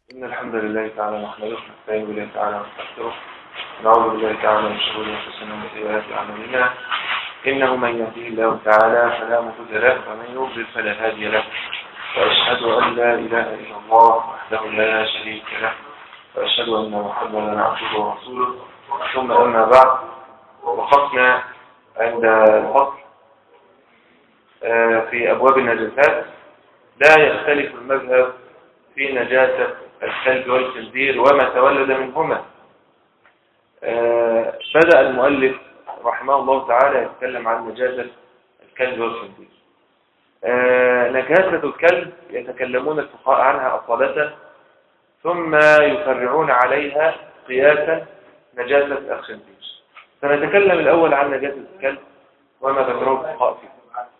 إن الحمد لله تعالى نحمده ونستعين بالله تعالى ونستغفره ونعوذ بالله تعالى من شرور أنفسنا ومن سيئات أعمالنا إنه من يهديه الله تعالى فلا مضل له ومن يضلل فلا هادي له وأشهد أن لا إله إلا الله وحده لا شريك له وأشهد أن محمدا عبده ورسوله ثم أما بعد وقفنا عند الفصل في أبواب النجاسات لا يختلف المذهب في نجاسة الكلب والخنزير وما تولد منهما بدأ المؤلف رحمه الله تعالى يتكلم عن نجاسة الكلب والخنزير نجاسة الكلب يتكلمون الفقهاء عنها أصالة ثم يفرعون عليها قياسا نجاسة الخنزير سنتكلم الأول عن نجاسة الكلب وما ذكره الفقهاء فيه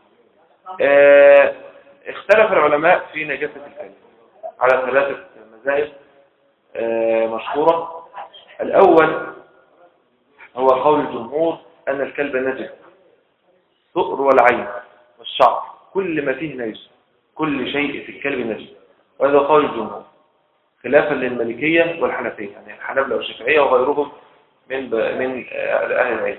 اختلف العلماء في نجاسة الكلب على ثلاثة مذاهب مشهورة الأول هو قول الجمهور أن الكلب نجس الثؤر والعين والشعر كل ما فيه نجس كل شيء في الكلب نجس وهذا قول الجمهور خلافا للمالكية والحنفية يعني الحنابلة والشافعية وغيرهم من من أهل العلم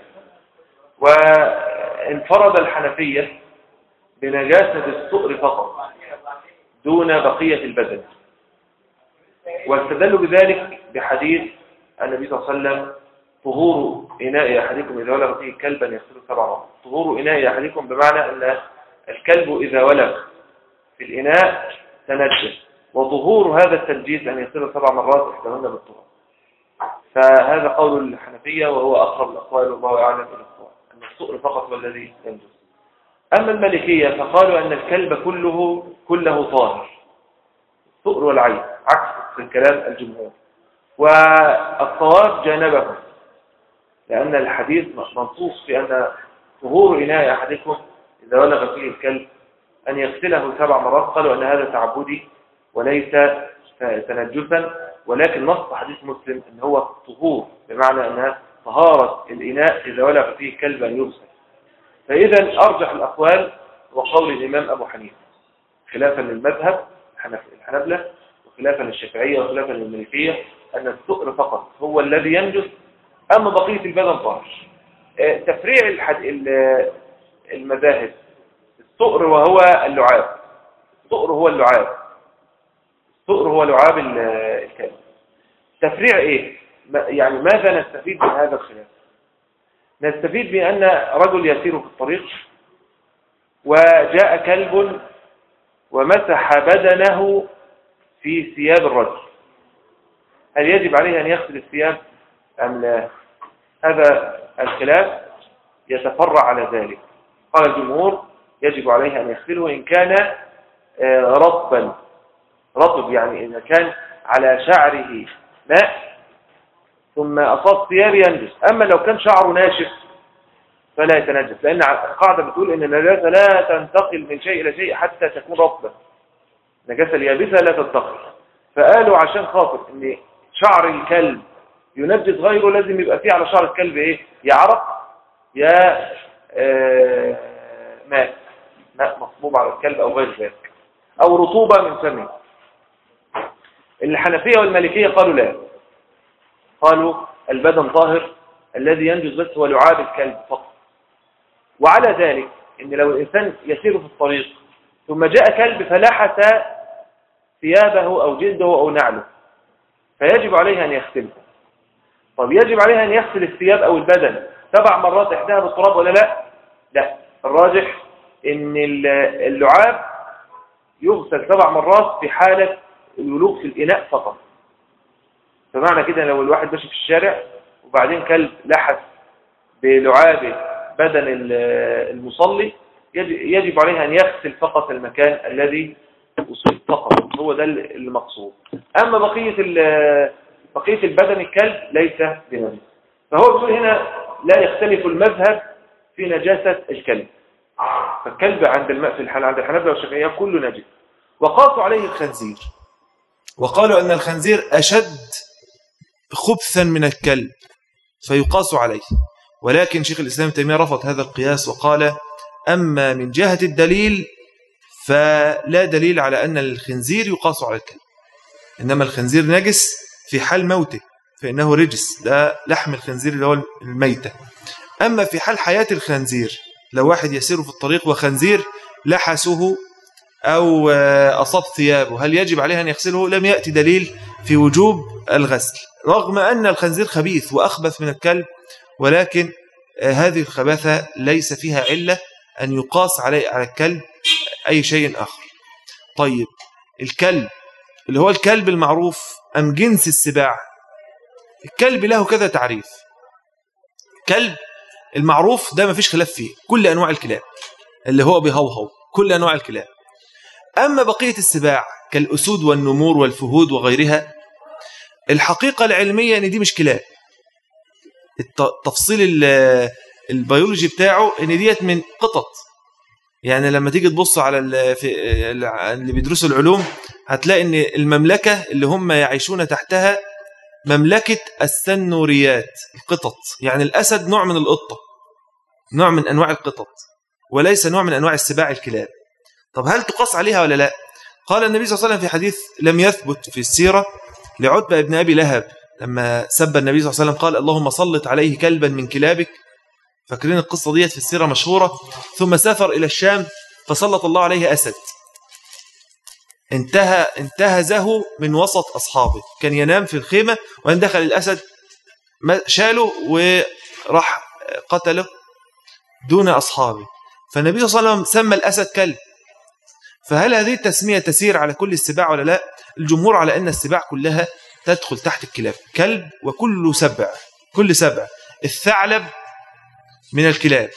وانفرد الحنفية بنجاسة الثؤر فقط دون بقية البدن واستدلوا بذلك بحديث النبي صلى الله عليه وسلم طهور إناء أحدكم إذا ولغ فيه كلبا يغسله سبع مرات طهور إناء أحدكم بمعنى أن الكلب إذا ولغ في الإناء تنجس وظهور هذا التنجيس أن يغسله سبع مرات إحداهن بالطهور فهذا قول الحنفية وهو أقرب الأقوال والله أعلم إلى الصواب أن السؤر فقط هو الذي ينجس أما الملكية فقالوا أن الكلب كله كله طاهر السؤر والعين عكس الكلام الجمهور والصواب جانبه لأن الحديث منصوص في أن ظهور إناء أحدكم إذا ولغ فيه الكلب أن يغسله سبع مرات قالوا أن هذا تعبدي وليس تنجسا ولكن نص حديث مسلم أن هو طهور بمعنى أنها طهارة الإناء إذا ولغ فيه كلب أن يغسل فإذا أرجح الأقوال وقول الإمام أبو حنيفة خلافا للمذهب الحنبلة وخلافا للشافعية وخلافا للمالكية أن السؤر فقط هو الذي ينجس أما بقية البدن طاهر تفريع الحد... المذاهب السؤر وهو اللعاب السؤر هو اللعاب السؤر هو لعاب الكلب تفريع ايه يعني ماذا نستفيد من هذا الخلاف نستفيد بأن رجل يسير في الطريق وجاء كلب ومسح بدنه في ثياب الرجل هل يجب عليه أن يغسل الثياب أم لا هذا الخلاف يتفرع على ذلك قال الجمهور يجب عليه أن يغسله إن كان رطبا رطب يعني إذا كان على شعره ماء ثم أصاب ثياب ينجس أما لو كان شعره ناشف فلا يتنجس لأن القاعدة بتقول إن النجاسة لا تنتقل من شيء إلى شيء حتى تكون رطبة النجاسة اليابسة لا تنتقل فقالوا عشان خاطر إن شعر الكلب ينجس غيره لازم يبقى فيه على شعر الكلب إيه يا عرق يا آه ماء ماء مصبوب على الكلب أو غير ذلك أو رطوبة من فمه الحنفية والمالكية قالوا لا قالوا البدن طاهر الذي ينجز بس هو لعاب الكلب فقط وعلى ذلك ان لو الانسان يسير في الطريق ثم جاء كلب فلحس ثيابه او جلده او نعله فيجب عليه ان يغسله طب يجب عليه ان يغسل الثياب او البدن سبع مرات احداها بالتراب ولا لا لا الراجح ان اللعاب يغسل سبع مرات في حالة الولوغ في الإناء فقط فمعنى كده لو الواحد ماشي في الشارع وبعدين كلب لحس بلعابه بدن المصلي يجب عليه أن يغسل فقط المكان الذي أصيب فقط هو ده المقصود أما بقية بقية البدن الكلب ليس بنجس فهو بيقول هنا لا يختلف المذهب في نجاسة الكلب فالكلب عند الماء في الحال عند الحنابلة والشافعية كله نجس وقاسوا عليه الخنزير وقالوا أن الخنزير أشد خبثا من الكلب فيقاس عليه ولكن شيخ الإسلام تيمية رفض هذا القياس وقال أما من جهة الدليل فلا دليل على أن الخنزير يقاس على الكلب إنما الخنزير نجس في حال موته فإنه رجس ده لحم الخنزير اللي هو الميتة أما في حال حياة الخنزير لو واحد يسير في الطريق وخنزير لحسه أو أصاب ثيابه هل يجب عليه أن يغسله لم يأتي دليل في وجوب الغسل رغم أن الخنزير خبيث وأخبث من الكلب ولكن هذه الخباثة ليس فيها علة أن يقاس عليه على الكلب أي شيء آخر طيب الكلب اللي هو الكلب المعروف أم جنس السباع الكلب له كذا تعريف كلب المعروف ده ما فيش خلاف فيه كل أنواع الكلاب اللي هو بيهوهو كل أنواع الكلاب أما بقية السباع كالأسود والنمور والفهود وغيرها الحقيقة العلمية أن دي مش كلاب التفصيل البيولوجي بتاعه ان ديت من قطط يعني لما تيجي تبص على اللي بيدرسوا العلوم هتلاقي ان المملكة اللي هم يعيشون تحتها مملكة السنوريات القطط يعني الأسد نوع من القطة نوع من أنواع القطط وليس نوع من أنواع السباع الكلاب طب هل تقاس عليها ولا لا قال النبي صلى الله عليه وسلم في حديث لم يثبت في السيرة لعتبة ابن أبي لهب لما سب النبي صلى الله عليه وسلم قال اللهم صلت عليه كلبا من كلابك فاكرين القصة ديت في السيرة مشهورة ثم سافر إلى الشام فسلط الله عليه أسد انتهى انتهزه من وسط أصحابه كان ينام في الخيمة وأن دخل الأسد شاله وراح قتله دون أصحابه فالنبي صلى الله عليه وسلم سمى الأسد كلب فهل هذه التسمية تسير على كل السباع ولا لا الجمهور على أن السباع كلها تدخل تحت الكلاب كلب وكل سبع كل سبع الثعلب من الكلاب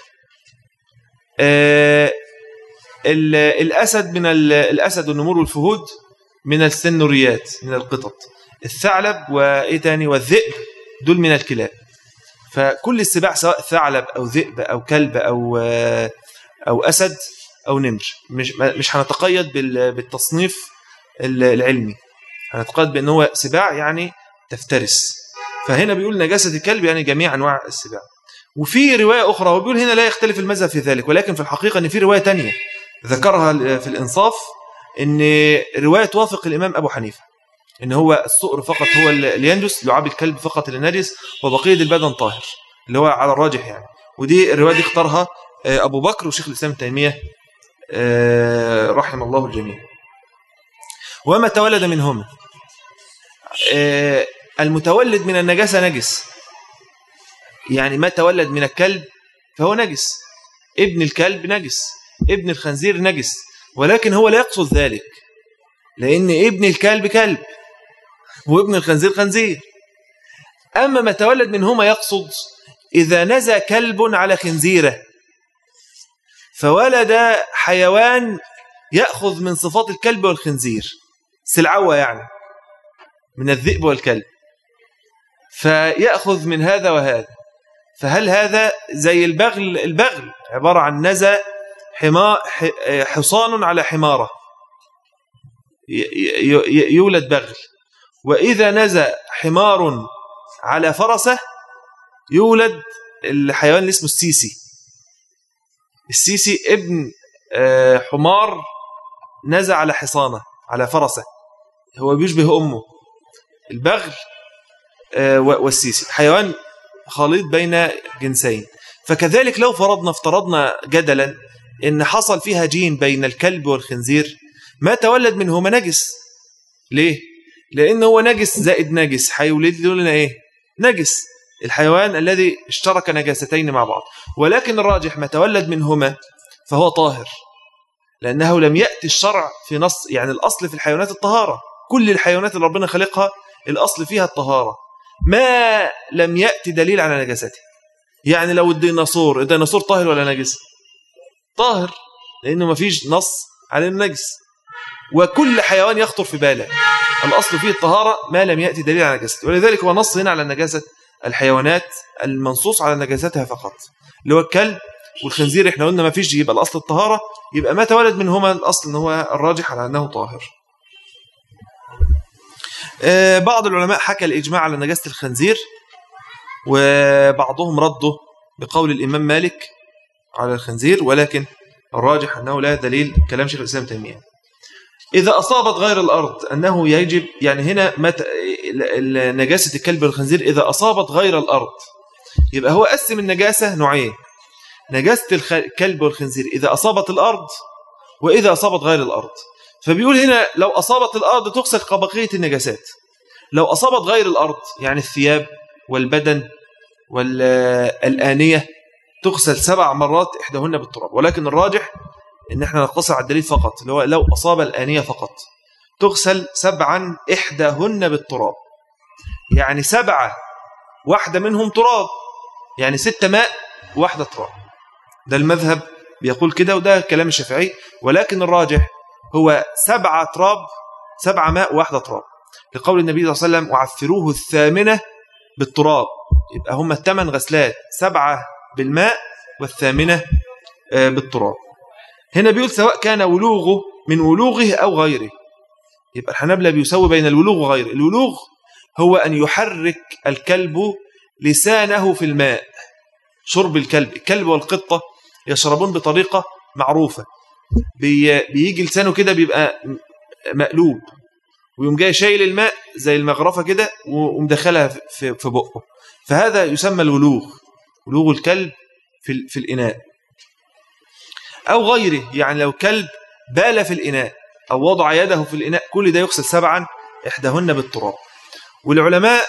آه الأسد من الأسد والنمور والفهود من السنوريات من القطط الثعلب وإيه تاني والذئب دول من الكلاب فكل السباع سواء ثعلب أو ذئب أو كلب أو أو أسد أو نمر مش مش هنتقيد بالتصنيف العلمي هنتقيد بأن هو سباع يعني تفترس فهنا بيقول نجاسة الكلب يعني جميع أنواع السباع وفي رواية أخرى هو بيقول هنا لا يختلف المذهب في ذلك ولكن في الحقيقة أن في رواية تانية ذكرها في الإنصاف أن رواية توافق الإمام أبو حنيفة ان هو الصقر فقط هو اللي ينجس لعاب الكلب فقط اللي نجس وبقيه البدن طاهر اللي هو على الراجح يعني ودي الروايه دي اختارها ابو بكر وشيخ الاسلام تيميه رحم الله الجميع وما تولد منهما المتولد من النجاسه نجس يعني ما تولد من الكلب فهو نجس ابن الكلب نجس ابن الخنزير نجس ولكن هو لا يقصد ذلك لأن ابن الكلب كلب وابن الخنزير خنزير أما ما تولد منهما يقصد إذا نزى كلب على خنزيره فولد حيوان يأخذ من صفات الكلب والخنزير سلعوة يعني من الذئب والكلب فيأخذ من هذا وهذا فهل هذا زي البغل البغل عبارة عن نزى حصان على حمارة يولد بغل وإذا نزى حمار على فرسه يولد الحيوان اللي اسمه السيسي السيسي ابن حمار نزى على حصانه على فرسه هو بيشبه أمه البغل والسيسي حيوان خليط بين جنسين فكذلك لو فرضنا افترضنا جدلا ان حصل فيها جين بين الكلب والخنزير ما تولد منهما نجس ليه لان هو نجس زائد نجس هيولد لنا ايه نجس الحيوان الذي اشترك نجاستين مع بعض ولكن الراجح ما تولد منهما فهو طاهر لانه لم ياتي الشرع في نص يعني الاصل في الحيوانات الطهاره كل الحيوانات اللي ربنا خلقها الاصل فيها الطهاره ما لم ياتي دليل على نجاسته يعني لو الديناصور الديناصور طاهر ولا نجس طاهر لانه ما فيش نص على النجس وكل حيوان يخطر في باله الأصل فيه الطهارة ما لم يأتي دليل على نجاسته ولذلك هو نص هنا على نجاسة الحيوانات المنصوص على نجاستها فقط اللي هو الكلب والخنزير احنا قلنا ما فيش يبقى الأصل الطهارة يبقى ما تولد منهما الأصل ان هو الراجح على أنه طاهر بعض العلماء حكى الإجماع على نجاسة الخنزير وبعضهم رده بقول الإمام مالك على الخنزير ولكن الراجح أنه لا دليل كلام شيخ الإسلام تيمية إذا أصابت غير الأرض أنه يجب يعني هنا مت... نجاسة الكلب والخنزير إذا أصابت غير الأرض يبقى هو قسم النجاسة نوعين نجاسة الكلب والخنزير إذا أصابت الأرض وإذا أصابت غير الأرض فبيقول هنا لو أصابت الأرض تغسل كبقية النجاسات لو أصابت غير الأرض يعني الثياب والبدن والآنية تغسل سبع مرات إحداهن بالتراب ولكن الراجح إن احنا نقتصر على الدليل فقط اللي هو لو أصاب الآنية فقط تغسل سبعا إحداهن بالتراب يعني سبعة واحدة منهم تراب يعني ستة ماء واحدة تراب ده المذهب بيقول كده وده كلام الشافعي ولكن الراجح هو سبعة تراب سبعة ماء واحدة تراب لقول النبي صلى الله عليه وسلم وعفروه الثامنة بالتراب يبقى هم الثمان غسلات سبعة بالماء والثامنة آه، بالتراب هنا بيقول سواء كان ولوغه من ولوغه أو غيره يبقى الحنابلة بيسوي بين الولوغ وغيره الولوغ هو أن يحرك الكلب لسانه في الماء شرب الكلب الكلب والقطة يشربون بطريقة معروفة بيجي لسانه كده بيبقى مقلوب ويقوم جاي شايل الماء زي المغرفة كده ومدخلها في بقه فهذا يسمى الولوغ ولوغ الكلب في, في الإناء أو غيره يعني لو كلب بال في الإناء أو وضع يده في الإناء كل ده يغسل سبعا إحداهن بالتراب والعلماء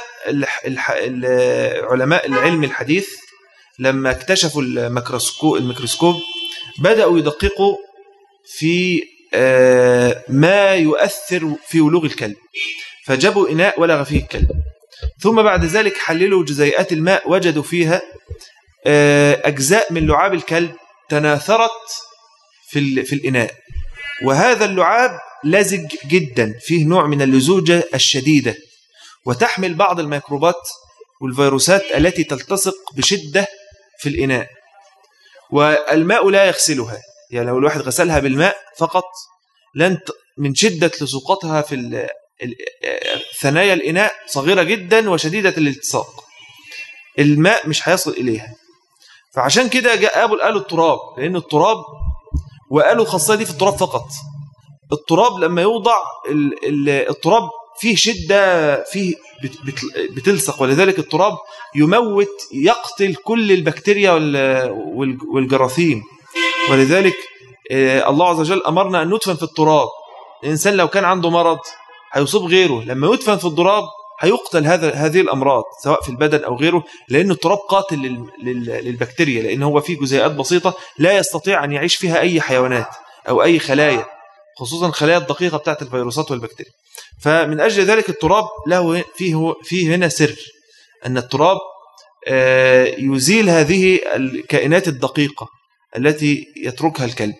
علماء العلم الحديث لما اكتشفوا الميكروسكوب الميكروسكوب بدأوا يدققوا في آه، ما يؤثر في ولوغ الكلب فجابوا إناء ولغ فيه الكلب ثم بعد ذلك حللوا جزيئات الماء وجدوا فيها آه، أجزاء من لعاب الكلب تناثرت في, في الإناء وهذا اللعاب لزج جدا فيه نوع من اللزوجة الشديدة وتحمل بعض الميكروبات والفيروسات التي تلتصق بشدة في الإناء والماء لا يغسلها يعني لو الواحد غسلها بالماء فقط لن من شدة لصوقتها في ثنايا الإناء صغيرة جدا وشديدة الالتصاق الماء مش هيصل إليها فعشان كده جاء أبو قالوا التراب لأن التراب وقالوا الخاصية دي في التراب فقط التراب لما يوضع التراب فيه شدة فيه بتلصق ولذلك التراب يموت يقتل كل البكتيريا والجراثيم ولذلك آه، الله عز وجل أمرنا أن ندفن في التراب الإنسان لو كان عنده مرض هيصيب غيره لما يدفن في التراب هيقتل هذا هذه الأمراض سواء في البدن أو غيره لأن التراب قاتل للبكتيريا لأن هو فيه جزيئات بسيطة لا يستطيع أن يعيش فيها أي حيوانات أو أي خلايا خصوصا الخلايا الدقيقة بتاعت الفيروسات والبكتيريا فمن أجل ذلك التراب له فيه, فيه هنا سر أن التراب آه، يزيل هذه الكائنات الدقيقة التي يتركها الكلب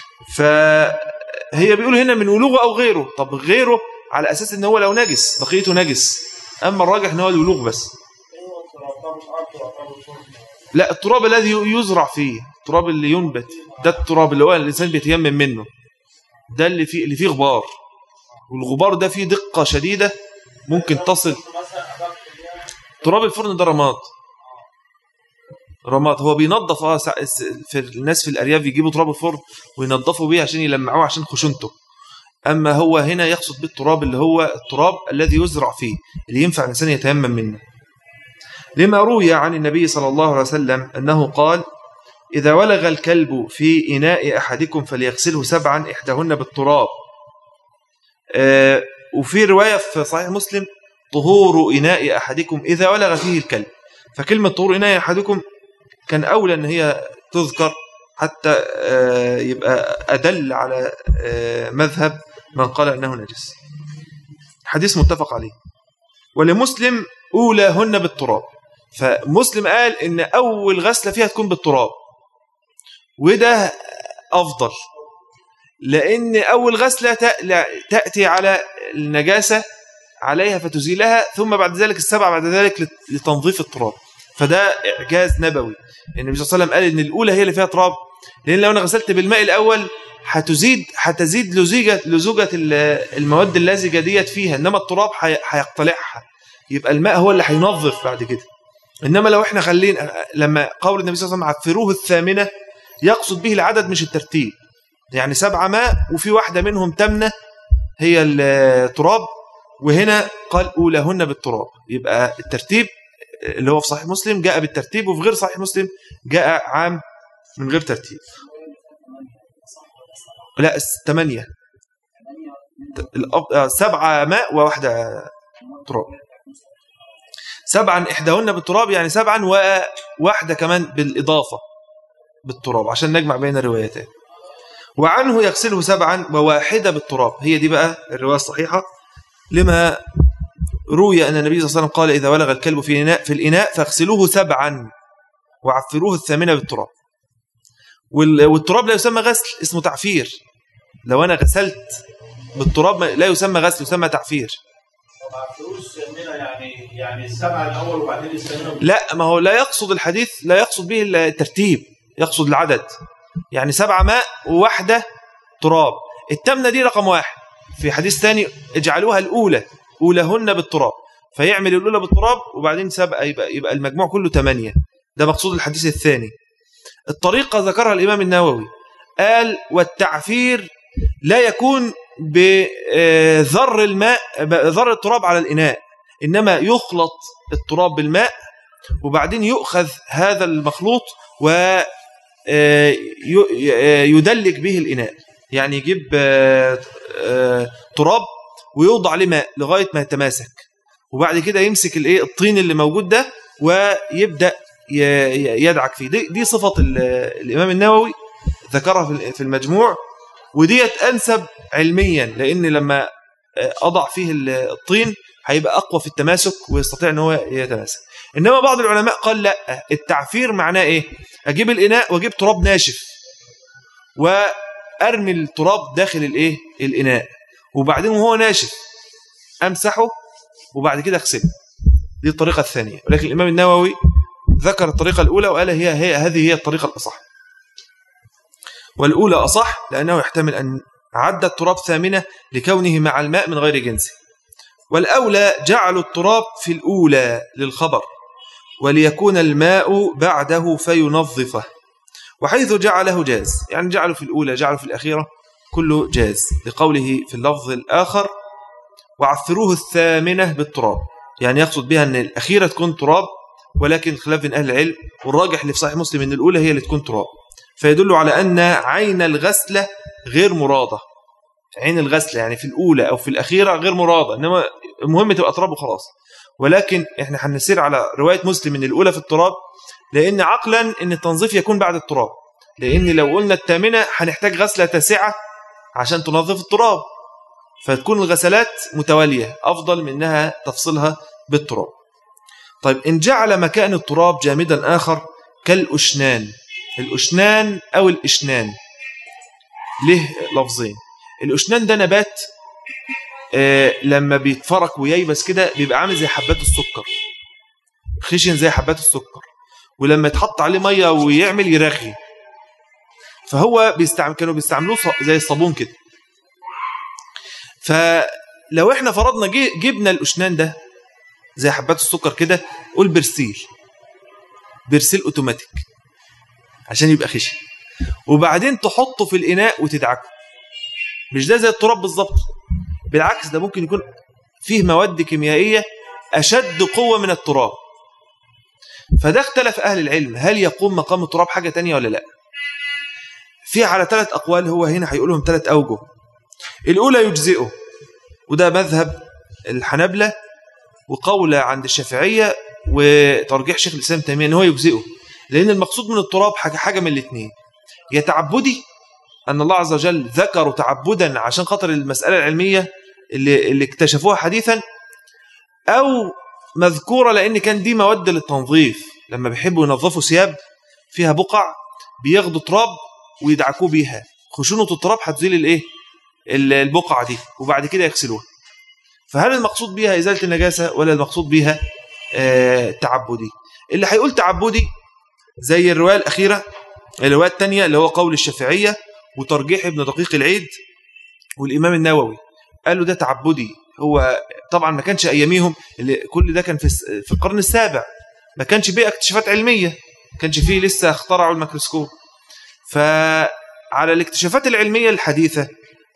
فهي بيقول هنا من ولوغه أو غيره طب غيره على أساس أنه هو لو نجس بقيته نجس أما الراجح أنه هو الولوغ بس لا التراب الذي يزرع فيه التراب اللي ينبت ده التراب اللي هو الإنسان بيتيمم منه ده اللي فيه اللي فيه غبار والغبار ده فيه دقة شديدة ممكن تصل تراب الفرن ده رماد رماد هو بينظف اه في الناس في الارياف يجيبوا تراب الفرن وينظفوا بيه عشان يلمعوه عشان خشونته اما هو هنا يقصد بالتراب اللي هو التراب الذي يزرع فيه اللي ينفع الانسان يتيمم منه لما روي عن النبي صلى الله عليه وسلم انه قال إذا ولغ الكلب في إناء أحدكم فليغسله سبعا إحداهن بالتراب آه، وفي رواية في صحيح مسلم طهور إناء أحدكم إذا ولغ فيه الكلب فكلمة طهور إناء أحدكم كان أولى أن هي تذكر حتى آه، يبقى أدل على آه، مذهب من قال أنه نجس حديث متفق عليه ولمسلم أولاهن بالتراب فمسلم قال إن أول غسلة فيها تكون بالتراب وده أفضل لأن أول غسلة تأتي على النجاسة عليها فتزيلها ثم بعد ذلك السبع بعد ذلك لتنظيف التراب فده إعجاز نبوي النبي صلى الله عليه وسلم قال إن الأولى هي اللي فيها تراب لأن لو أنا غسلت بالماء الأول هتزيد هتزيد لزوجة لزوجة المواد اللزجة ديت فيها إنما التراب هيقتلعها يبقى الماء هو اللي هينظف بعد كده إنما لو إحنا خلينا لما قول النبي صلى الله عليه وسلم عفروه الثامنة يقصد به العدد مش الترتيب يعني سبعة ماء وفي واحدة منهم تمنة هي التراب وهنا قال أولاهن بالتراب يبقى الترتيب اللي هو في صحيح مسلم جاء بالترتيب وفي غير صحيح مسلم جاء عام من غير ترتيب لا ثمانية الأب- آه، سبعة ماء وواحدة تراب سبعا إحداهن بالتراب يعني سبعا وواحدة كمان بالإضافة بالتراب عشان نجمع بين الروايتين وعنه يغسله سبعا وواحدة بالتراب هي دي بقى الرواية الصحيحة لما روي أن النبي صلى الله عليه وسلم قال إذا ولغ الكلب في الإناء, في الإناء فاغسلوه سبعا وعفروه الثامنة بالتراب وال- والتراب لا يسمى غسل اسمه تعفير لو أنا غسلت بالتراب ما- لا يسمى غسل يسمى تعفير مع فلوس منها يعني يعني السبعه الاول وبعدين الثامنه لا ما هو لا يقصد الحديث لا يقصد به الترتيب يقصد العدد يعني سبعة ماء وواحدة تراب التامنة دي رقم واحد في حديث ثاني اجعلوها الأولى أولهن بالتراب فيعمل الأولى بالتراب وبعدين سبعة يبقى, يبقى المجموع كله ثمانية ده مقصود الحديث الثاني الطريقة ذكرها الإمام النووي قال والتعفير لا يكون بذر الماء ذر التراب على الإناء إنما يخلط التراب بالماء وبعدين يؤخذ هذا المخلوط و آه، ي- آه، يدلك به الإناء يعني يجيب آه، آه، تراب ويوضع عليه ماء لغاية ما يتماسك وبعد كده يمسك الايه الطين اللي موجود ده ويبدأ ي- ي- يدعك فيه دي, دي صفة ال- الإمام النووي ذكرها في- في المجموع وديت أنسب علميا لأن لما آه، أضع فيه ال- الطين هيبقى أقوى في التماسك ويستطيع أن هو يتماسك إنما بعض العلماء قال لا التعفير معناه إيه أجيب الإناء وأجيب تراب ناشف وأرمي التراب داخل الإيه الإناء وبعدين وهو ناشف أمسحه وبعد كده أغسله دي الطريقة الثانية ولكن الإمام النووي ذكر الطريقة الأولى وقال هي, هي هذه هي الطريقة الأصح والأولى أصح لأنه يحتمل أن عد التراب ثامنة لكونه مع الماء من غير جنسه والأولى جعل التراب في الأولى للخبر وليكون الماء بعده فينظفه وحيث جعله جاز يعني جعله في الأولى جعله في الأخيرة كله جاز لقوله في اللفظ الآخر وعثروه الثامنة بالتراب يعني يقصد بها أن الأخيرة تكون تراب ولكن خلاف بين أهل العلم والراجح اللي في صحيح مسلم أن الأولى هي اللي تكون تراب فيدل على أن عين الغسلة غير مرادة عين الغسلة يعني في الأولى أو في الأخيرة غير مرادة إنما المهم تبقى تراب وخلاص ولكن احنا هنسير على رواية مسلم ان الأولى في التراب لأن عقلا ان التنظيف يكون بعد التراب لأن لو قلنا الثامنة هنحتاج غسلة تاسعة عشان تنظف التراب فتكون الغسلات متوالية أفضل من أنها تفصلها بالتراب طيب إن جعل مكان التراب جامدا آخر كالأشنان الأشنان أو الإشنان له لفظين الأشنان ده نبات آه، لما بيتفرك وييبس كده بيبقى عامل زي حبات السكر خشن زي حبات السكر ولما يتحط عليه ميه ويعمل يرغي فهو بيستعمل كانوا بيستعملوه ص- زي الصابون كده فلو احنا فرضنا جي- جبنا الاشنان ده زي حبات السكر كده قول برسيل برسيل اوتوماتيك عشان يبقى خشن وبعدين تحطه في الاناء وتدعكه مش ده زي التراب بالظبط بالعكس ده ممكن يكون فيه مواد كيميائية أشد قوة من التراب فده اختلف أهل العلم هل يقوم مقام التراب حاجة تانية ولا لا في على ثلاث أقوال هو هنا هيقولهم ثلاث أوجه الأولى يجزئه وده مذهب الحنبلة وقول عند الشافعية وترجيح شيخ الإسلام تيمية ان هو يجزئه لأن المقصود من التراب حاجة, حاجة من الاثنين يا تعبدي أن الله عز وجل ذكروا تعبدا عشان خاطر المسألة العلمية اللي, اللي اكتشفوها حديثا أو مذكورة لأن كان دي مواد للتنظيف لما بيحبوا ينظفوا ثياب فيها بقع بياخدوا تراب ويدعكوه بيها خشونة التراب هتزيل الايه ال- البقعة دي وبعد كده يغسلوها فهل المقصود بيها إزالة النجاسة ولا المقصود بيها آه تعبدي اللي هيقول تعبدي زي الرواية الأخيرة الرواية الثانية اللي هو قول الشافعية وترجيح ابن دقيق العيد والإمام النووي قالوا ده تعبدي هو طبعا ما كانش أياميهم اللي كل ده كان في الس- في القرن السابع ما كانش بيه اكتشافات علمية ما كانش فيه لسه اخترعوا الميكروسكوب فعلى الاكتشافات العلمية الحديثة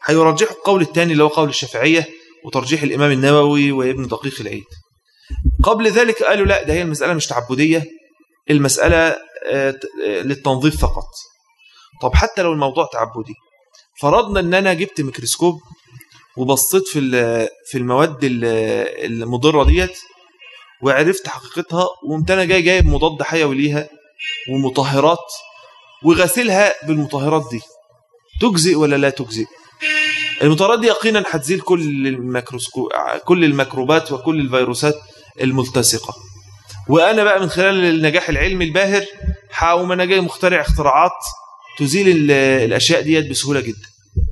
هيرجحوا القول الثاني اللي هو قول الشافعية وترجيح الإمام النووي وابن دقيق العيد قبل ذلك قالوا لا ده هي المسألة مش تعبدية المسألة آه، ت- آه، للتنظيف فقط طب حتى لو الموضوع تعبدي فرضنا ان انا جبت ميكروسكوب وبصيت في ال- في المواد ال- المضرة ديت وعرفت حقيقتها وقمت انا جاي جايب مضاد حيوي ليها ومطهرات وغسلها بالمطهرات دي تجزئ ولا لا تجزئ المطهرات دي يقينا هتزيل كل الميكروسكوب كل الميكروبات وكل الفيروسات الملتصقه وانا بقى من خلال النجاح العلمي الباهر هقوم انا جاي مخترع اختراعات تزيل ال- الاشياء ديت بسهوله جدا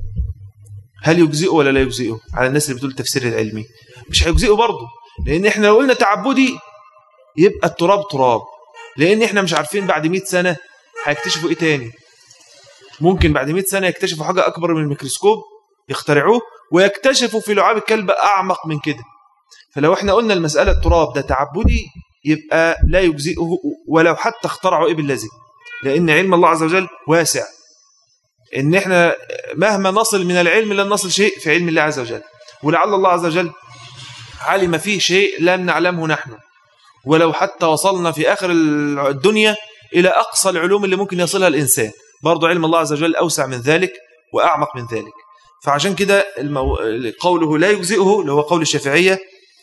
هل يجزئه ولا لا يجزئه على الناس اللي بتقول التفسير العلمي مش هيجزئه برضه لان احنا لو قلنا تعبدي يبقى التراب تراب لان احنا مش عارفين بعد 100 سنه هيكتشفوا ايه تاني ممكن بعد 100 سنه يكتشفوا حاجه اكبر من الميكروسكوب يخترعوه ويكتشفوا في لعاب الكلب اعمق من كده فلو احنا قلنا المساله التراب ده تعبدي يبقى لا يجزئه ولو حتى اخترعوا ايه بالذي لان علم الله عز وجل واسع ان احنا مهما نصل من العلم لن نصل شيء في علم الله عز وجل ولعل الله عز وجل علم فيه شيء لم نعلمه نحن ولو حتى وصلنا في آخر الدنيا إلى أقصى العلوم اللي ممكن يصلها الإنسان برضو علم الله عز وجل أوسع من ذلك وأعمق من ذلك فعشان كده المو... قوله لا يجزئه اللي هو قول الشافعية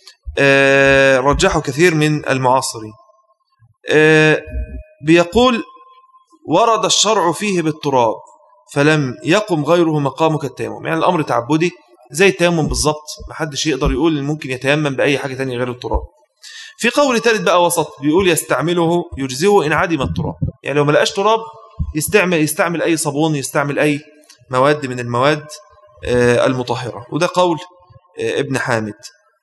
آه، رجحه كثير من المعاصرين آه، بيقول ورد الشرع فيه بالتراب فلم يقم غيره مقامه كالتيمم يعني الأمر تعبدي زي التيمم بالظبط محدش يقدر يقول إن ممكن يتيمم بأي حاجة تانية غير التراب في قول ثالث بقى وسط بيقول يستعمله يجزئه إن عدم التراب يعني لو ما لقاش تراب يستعمل يستعمل أي صابون يستعمل أي مواد من المواد آه، المطهرة وده قول آه، ابن حامد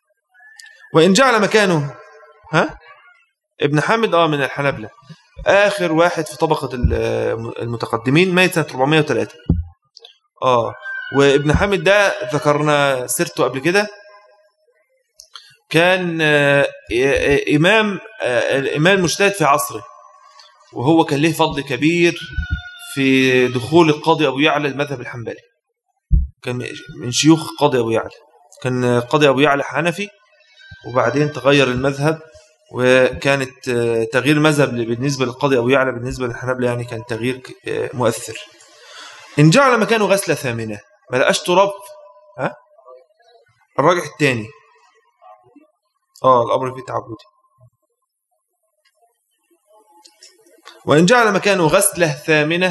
وإن جعل مكانه ها ابن حامد اه من الحنابلة آخر واحد في طبقة ال- المتقدمين ميت سنة 403 اه وابن حامد ده ذكرنا سيرته قبل كده كان آه، آه، إمام آه، الإمام المجتهد في عصره وهو كان له فضل كبير في دخول القاضي أبو يعلى المذهب الحنبلي كان من شيوخ قاضي أبو يعلى كان قاضي أبو يعلى حنفي وبعدين تغير المذهب وكانت آه، تغيير المذهب بالنسبة للقاضي أبو يعلى بالنسبة للحنابلة يعني كان تغيير آه، مؤثر إن جعل مكانه غسلة ثامنة ما لقاش تراب ها الراجح الثاني اه الأمر فيه تعبدي وإن جعل مكانه غسلة ثامنة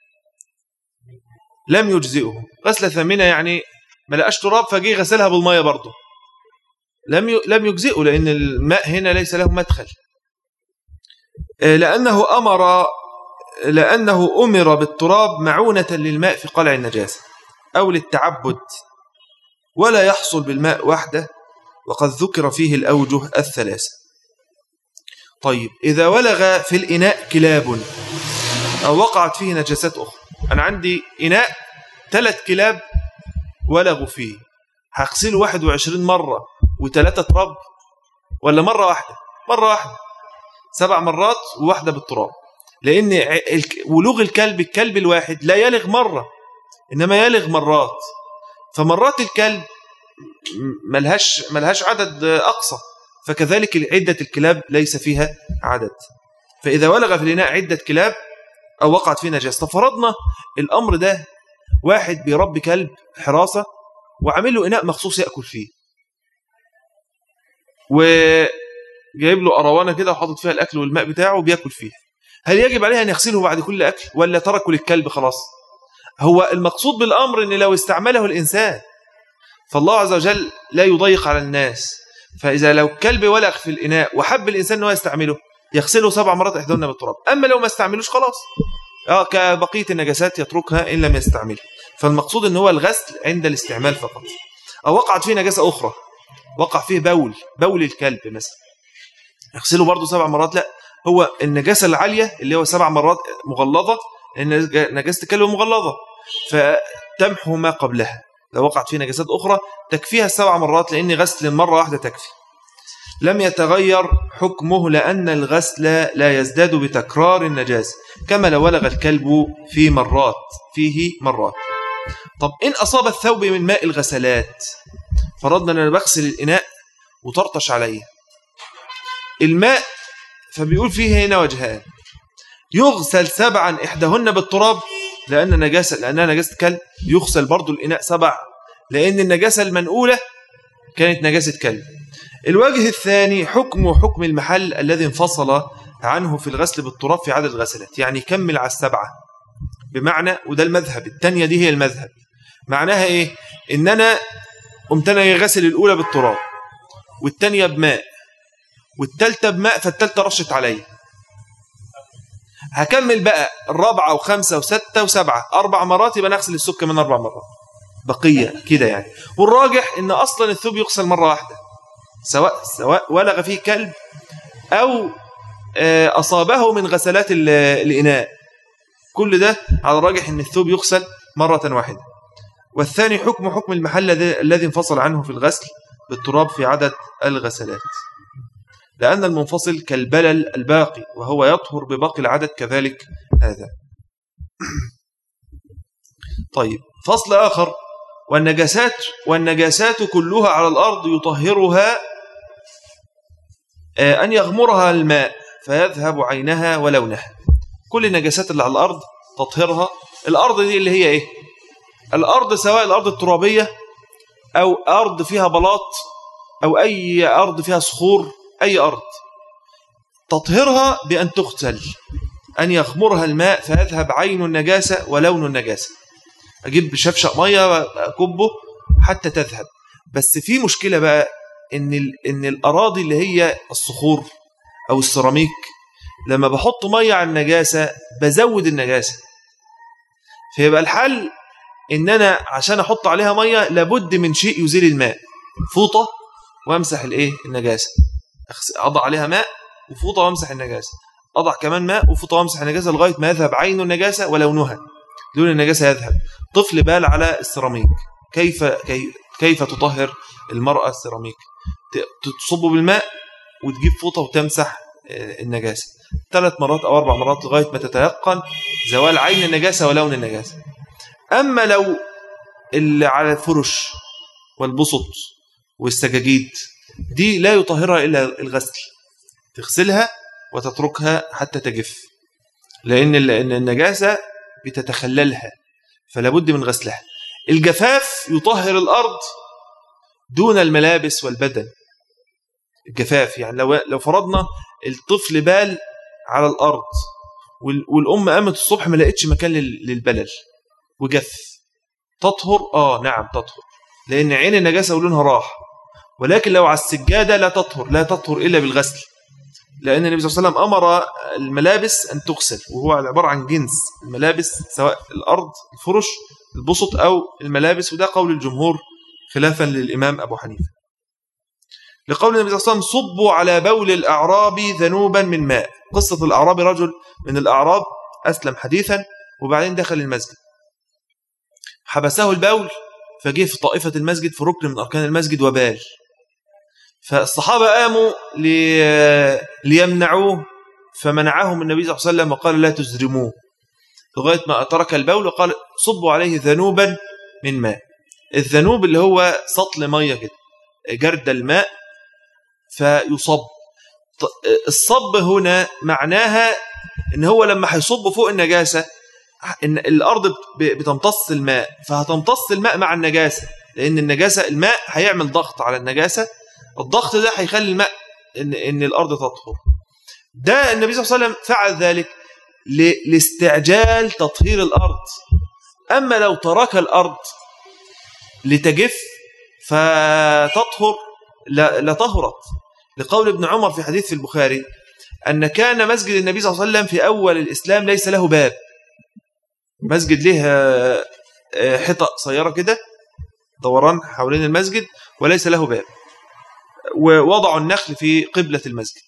لم يجزئه غسلة ثامنة يعني ما لقاش تراب فجي غسلها بالمية برضه لم ي... لم يجزئه لأن الماء هنا ليس له مدخل آه، لأنه أمر لأنه أمر بالتراب معونة للماء في قلع النجاسة أو للتعبد ولا يحصل بالماء وحده وقد ذكر فيه الأوجه الثلاثة طيب إذا ولغ في الإناء كلاب أو وقعت فيه نجاسات أخرى أنا عندي إناء ثلاث كلاب ولغوا فيه هغسله 21 مرة وثلاثة تراب ولا مرة واحدة مرة واحدة سبع مرات وواحدة بالتراب لأن ع- الك- ولوغ الكلب الكلب الواحد لا يلغ مرة إنما يلغ مرات فمرات الكلب م- ملهاش ملهاش عدد أقصى فكذلك عدة الكلاب ليس فيها عدد فإذا ولغ في الإناء عدة كلاب أو وقعت فيه نجاسة فرضنا الأمر ده واحد بيربي كلب حراسة وعامل له إناء مخصوص يأكل فيه وجايب له أروانة كده وحاطط فيها الأكل والماء بتاعه وبياكل فيه هل يجب عليه أن يغسله بعد كل أكل ولا تركه للكلب خلاص هو المقصود بالأمر أن لو استعمله الإنسان فالله عز وجل لا يضيق على الناس فإذا لو كلب ولغ في الإناء وحب الإنسان أنه يستعمله يغسله سبع مرات إحداهن بالتراب أما لو ما استعملوش خلاص اه كبقية النجاسات يتركها إن لم يستعملها فالمقصود أن هو الغسل عند الاستعمال فقط أو وقعت فيه نجاسة أخرى وقع فيه بول بول الكلب مثلا يغسله برضه سبع مرات لا هو النجاسة العالية اللي هو سبع مرات مغلظة لأن نجاسة الكلب مغلظة فتمحو ما قبلها لو وقعت فيه نجاسات أخرى تكفيها السبع مرات لأن غسل مرة واحدة تكفي لم يتغير حكمه لأن الغسل لا يزداد بتكرار النجاسة كما لو ولغ الكلب في مرات فيه مرات طب إن أصاب الثوب من ماء الغسلات فرضنا أن أنا بغسل الإناء وطرطش عليه الماء فبيقول فيه هنا وجهان يغسل سبعا إحداهن بالتراب لأن نجاسة لأنها نجاسة كلب يغسل برضو الإناء سبع لأن النجاسة المنقولة كانت نجاسة كلب الوجه الثاني حكم حكم المحل الذي انفصل عنه في الغسل بالتراب في عدد الغسلات يعني يكمل على السبعة بمعنى وده المذهب الثانية دي هي المذهب معناها ايه ان انا قمت انا غسل الاولى بالتراب والثانية بماء والثالثة بماء فالثالثة رشت عليا هكمل بقى الرابعة وخمسة وستة وسبعة أربع مرات يبقى نغسل الثوب كمان أربع مرات بقية كده يعني والراجح إن أصلا الثوب يغسل مرة واحدة سواء سواء ولغ فيه كلب أو آه، أصابه من غسلات ال- الإناء كل ده على الراجح إن الثوب يغسل مرة واحدة والثاني حكم حكم المحل الذي- الذي انفصل عنه في الغسل بالتراب في عدد الغسلات لأن المنفصل كالبلل الباقي وهو يطهر بباقي العدد كذلك هذا طيب فصل آخر والنجاسات والنجاسات كلها على الأرض يطهرها آه، أن يغمرها الماء فيذهب عينها ولونها كل النجاسات اللي على الأرض تطهيرها الأرض دي اللي هي إيه الأرض سواء الأرض الترابية أو أرض فيها بلاط أو أي أرض فيها صخور أي أرض تطهيرها بأن تغسل أن يغمرها الماء فيذهب عين النجاسة ولون النجاسة أجيب شفشق مية وأكبه حتى تذهب بس في مشكلة بقى إن, ال... إن الأراضي اللي هي الصخور أو السيراميك لما بحط مية على النجاسة بزود النجاسة فيبقى الحل إن أنا عشان أحط عليها مية لابد من شيء يزيل الماء فوطة وامسح الايه النجاسه أغس- اضع عليها ماء وفوطه وامسح النجاسه اضع كمان ماء وفوطه وامسح النجاسه لغايه ما يذهب عين النجاسه ولونها لون النجاسه يذهب طفل بال على السيراميك كيف كيف, كيف تطهر المراه السيراميك ت- تصبه بالماء وتجيب فوطه وتمسح آه، النجاسه ثلاث مرات او اربع مرات لغايه ما تتيقن زوال عين النجاسه ولون النجاسه اما لو اللي على الفرش والبسط والسجاجيد دي لا يطهرها إلا الغسل تغسلها وتتركها حتى تجف لأن ال- إن النجاسة بتتخللها فلا بد من غسلها الجفاف يطهر الأرض دون الملابس والبدن الجفاف يعني لو لو فرضنا الطفل بال على الأرض وال- والأم قامت الصبح ما لقتش مكان لل- للبلل وجف تطهر آه نعم تطهر لأن عين النجاسة ولونها راح ولكن لو على السجادة لا تطهر لا تطهر إلا بالغسل لأن النبي صلى الله عليه وسلم أمر الملابس أن تغسل وهو عبارة عن جنس الملابس سواء الأرض الفرش البسط أو الملابس وده قول الجمهور خلافا للإمام أبو حنيفة لقول النبي صلى الله عليه وسلم صبوا على بول الأعراب ذنوبا من ماء قصة الأعرابي رجل من الأعراب أسلم حديثا وبعدين دخل المسجد حبسه البول فجه في طائفة المسجد في ركن من أركان المسجد وبال فالصحابة قاموا لي... ليمنعوه فمنعهم النبي صلى الله عليه وسلم وقال لا تزرموه لغاية ما ترك البول وقال صبوا عليه ذنوبا من ماء الذنوب اللي هو سطل مية كده جرد الماء فيصب ط- الصب هنا معناها ان هو لما هيصب فوق النجاسة ان الارض ب- بتمتص الماء فهتمتص الماء مع النجاسة لان النجاسة الماء هيعمل ضغط على النجاسة الضغط ده هيخلي الماء ان ان الارض تطهر ده النبي صلى الله عليه وسلم فعل ذلك ل- لاستعجال تطهير الارض اما لو ترك الارض لتجف فتطهر لا- لطهرت لقول ابن عمر في حديث في البخاري أن كان مسجد النبي صلى الله عليه وسلم في أول الإسلام ليس له باب مسجد له آه، آه، حيطة قصيرة كده دوران حوالين المسجد وليس له باب ووضعوا النخل في قبلة المسجد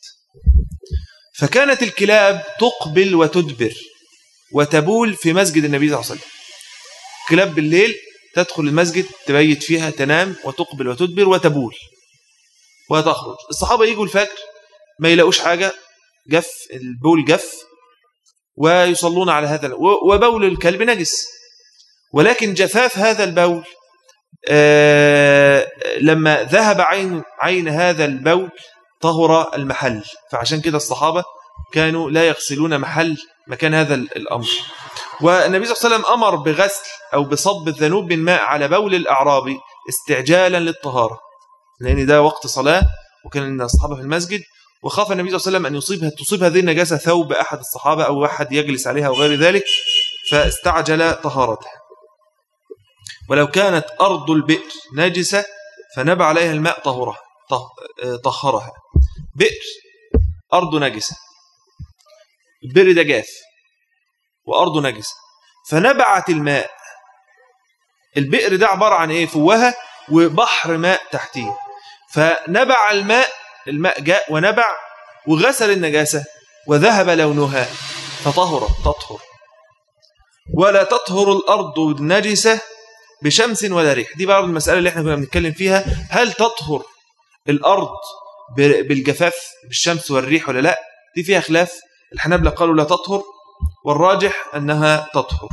فكانت الكلاب تقبل وتدبر وتبول في مسجد النبي صلى الله عليه وسلم كلاب بالليل تدخل المسجد تبيت فيها تنام وتقبل وتدبر وتبول وتخرج الصحابة يجوا الفجر ما يلاقوش حاجة جف البول جف ويصلون على هذا و- وبول الكلب نجس ولكن جفاف هذا البول آه، لما ذهب عين عين هذا البول طهر المحل فعشان كده الصحابة كانوا لا يغسلون محل مكان هذا الأمر والنبي صلى الله عليه وسلم أمر بغسل أو بصب الذنوب من ماء على بول الأعرابي استعجالا للطهارة لأن ده وقت صلاة وكان الصحابة في المسجد وخاف النبي صلى الله عليه وسلم أن يصيب تصيب هذه النجاسة ثوب أحد الصحابة أو أحد يجلس عليها وغير ذلك فاستعجل طهارتها ولو كانت أرض البئر نجسة فنبع عليها الماء طهرها طهرها بئر أرض نجسة البئر ده جاف وأرض نجسة فنبعت الماء البئر ده عبارة عن إيه فوهة وبحر ماء تحتيه فنبع الماء الماء جاء ونبع وغسل النجاسة وذهب لونها فطهرت تطهر ولا تطهر الأرض النجسة بشمس ولا ريح دي بعض المسألة اللي احنا كنا بنتكلم فيها هل تطهر الأرض بالجفاف بالشمس والريح ولا لا دي فيها خلاف الحنابلة قالوا لا تطهر والراجح أنها تطهر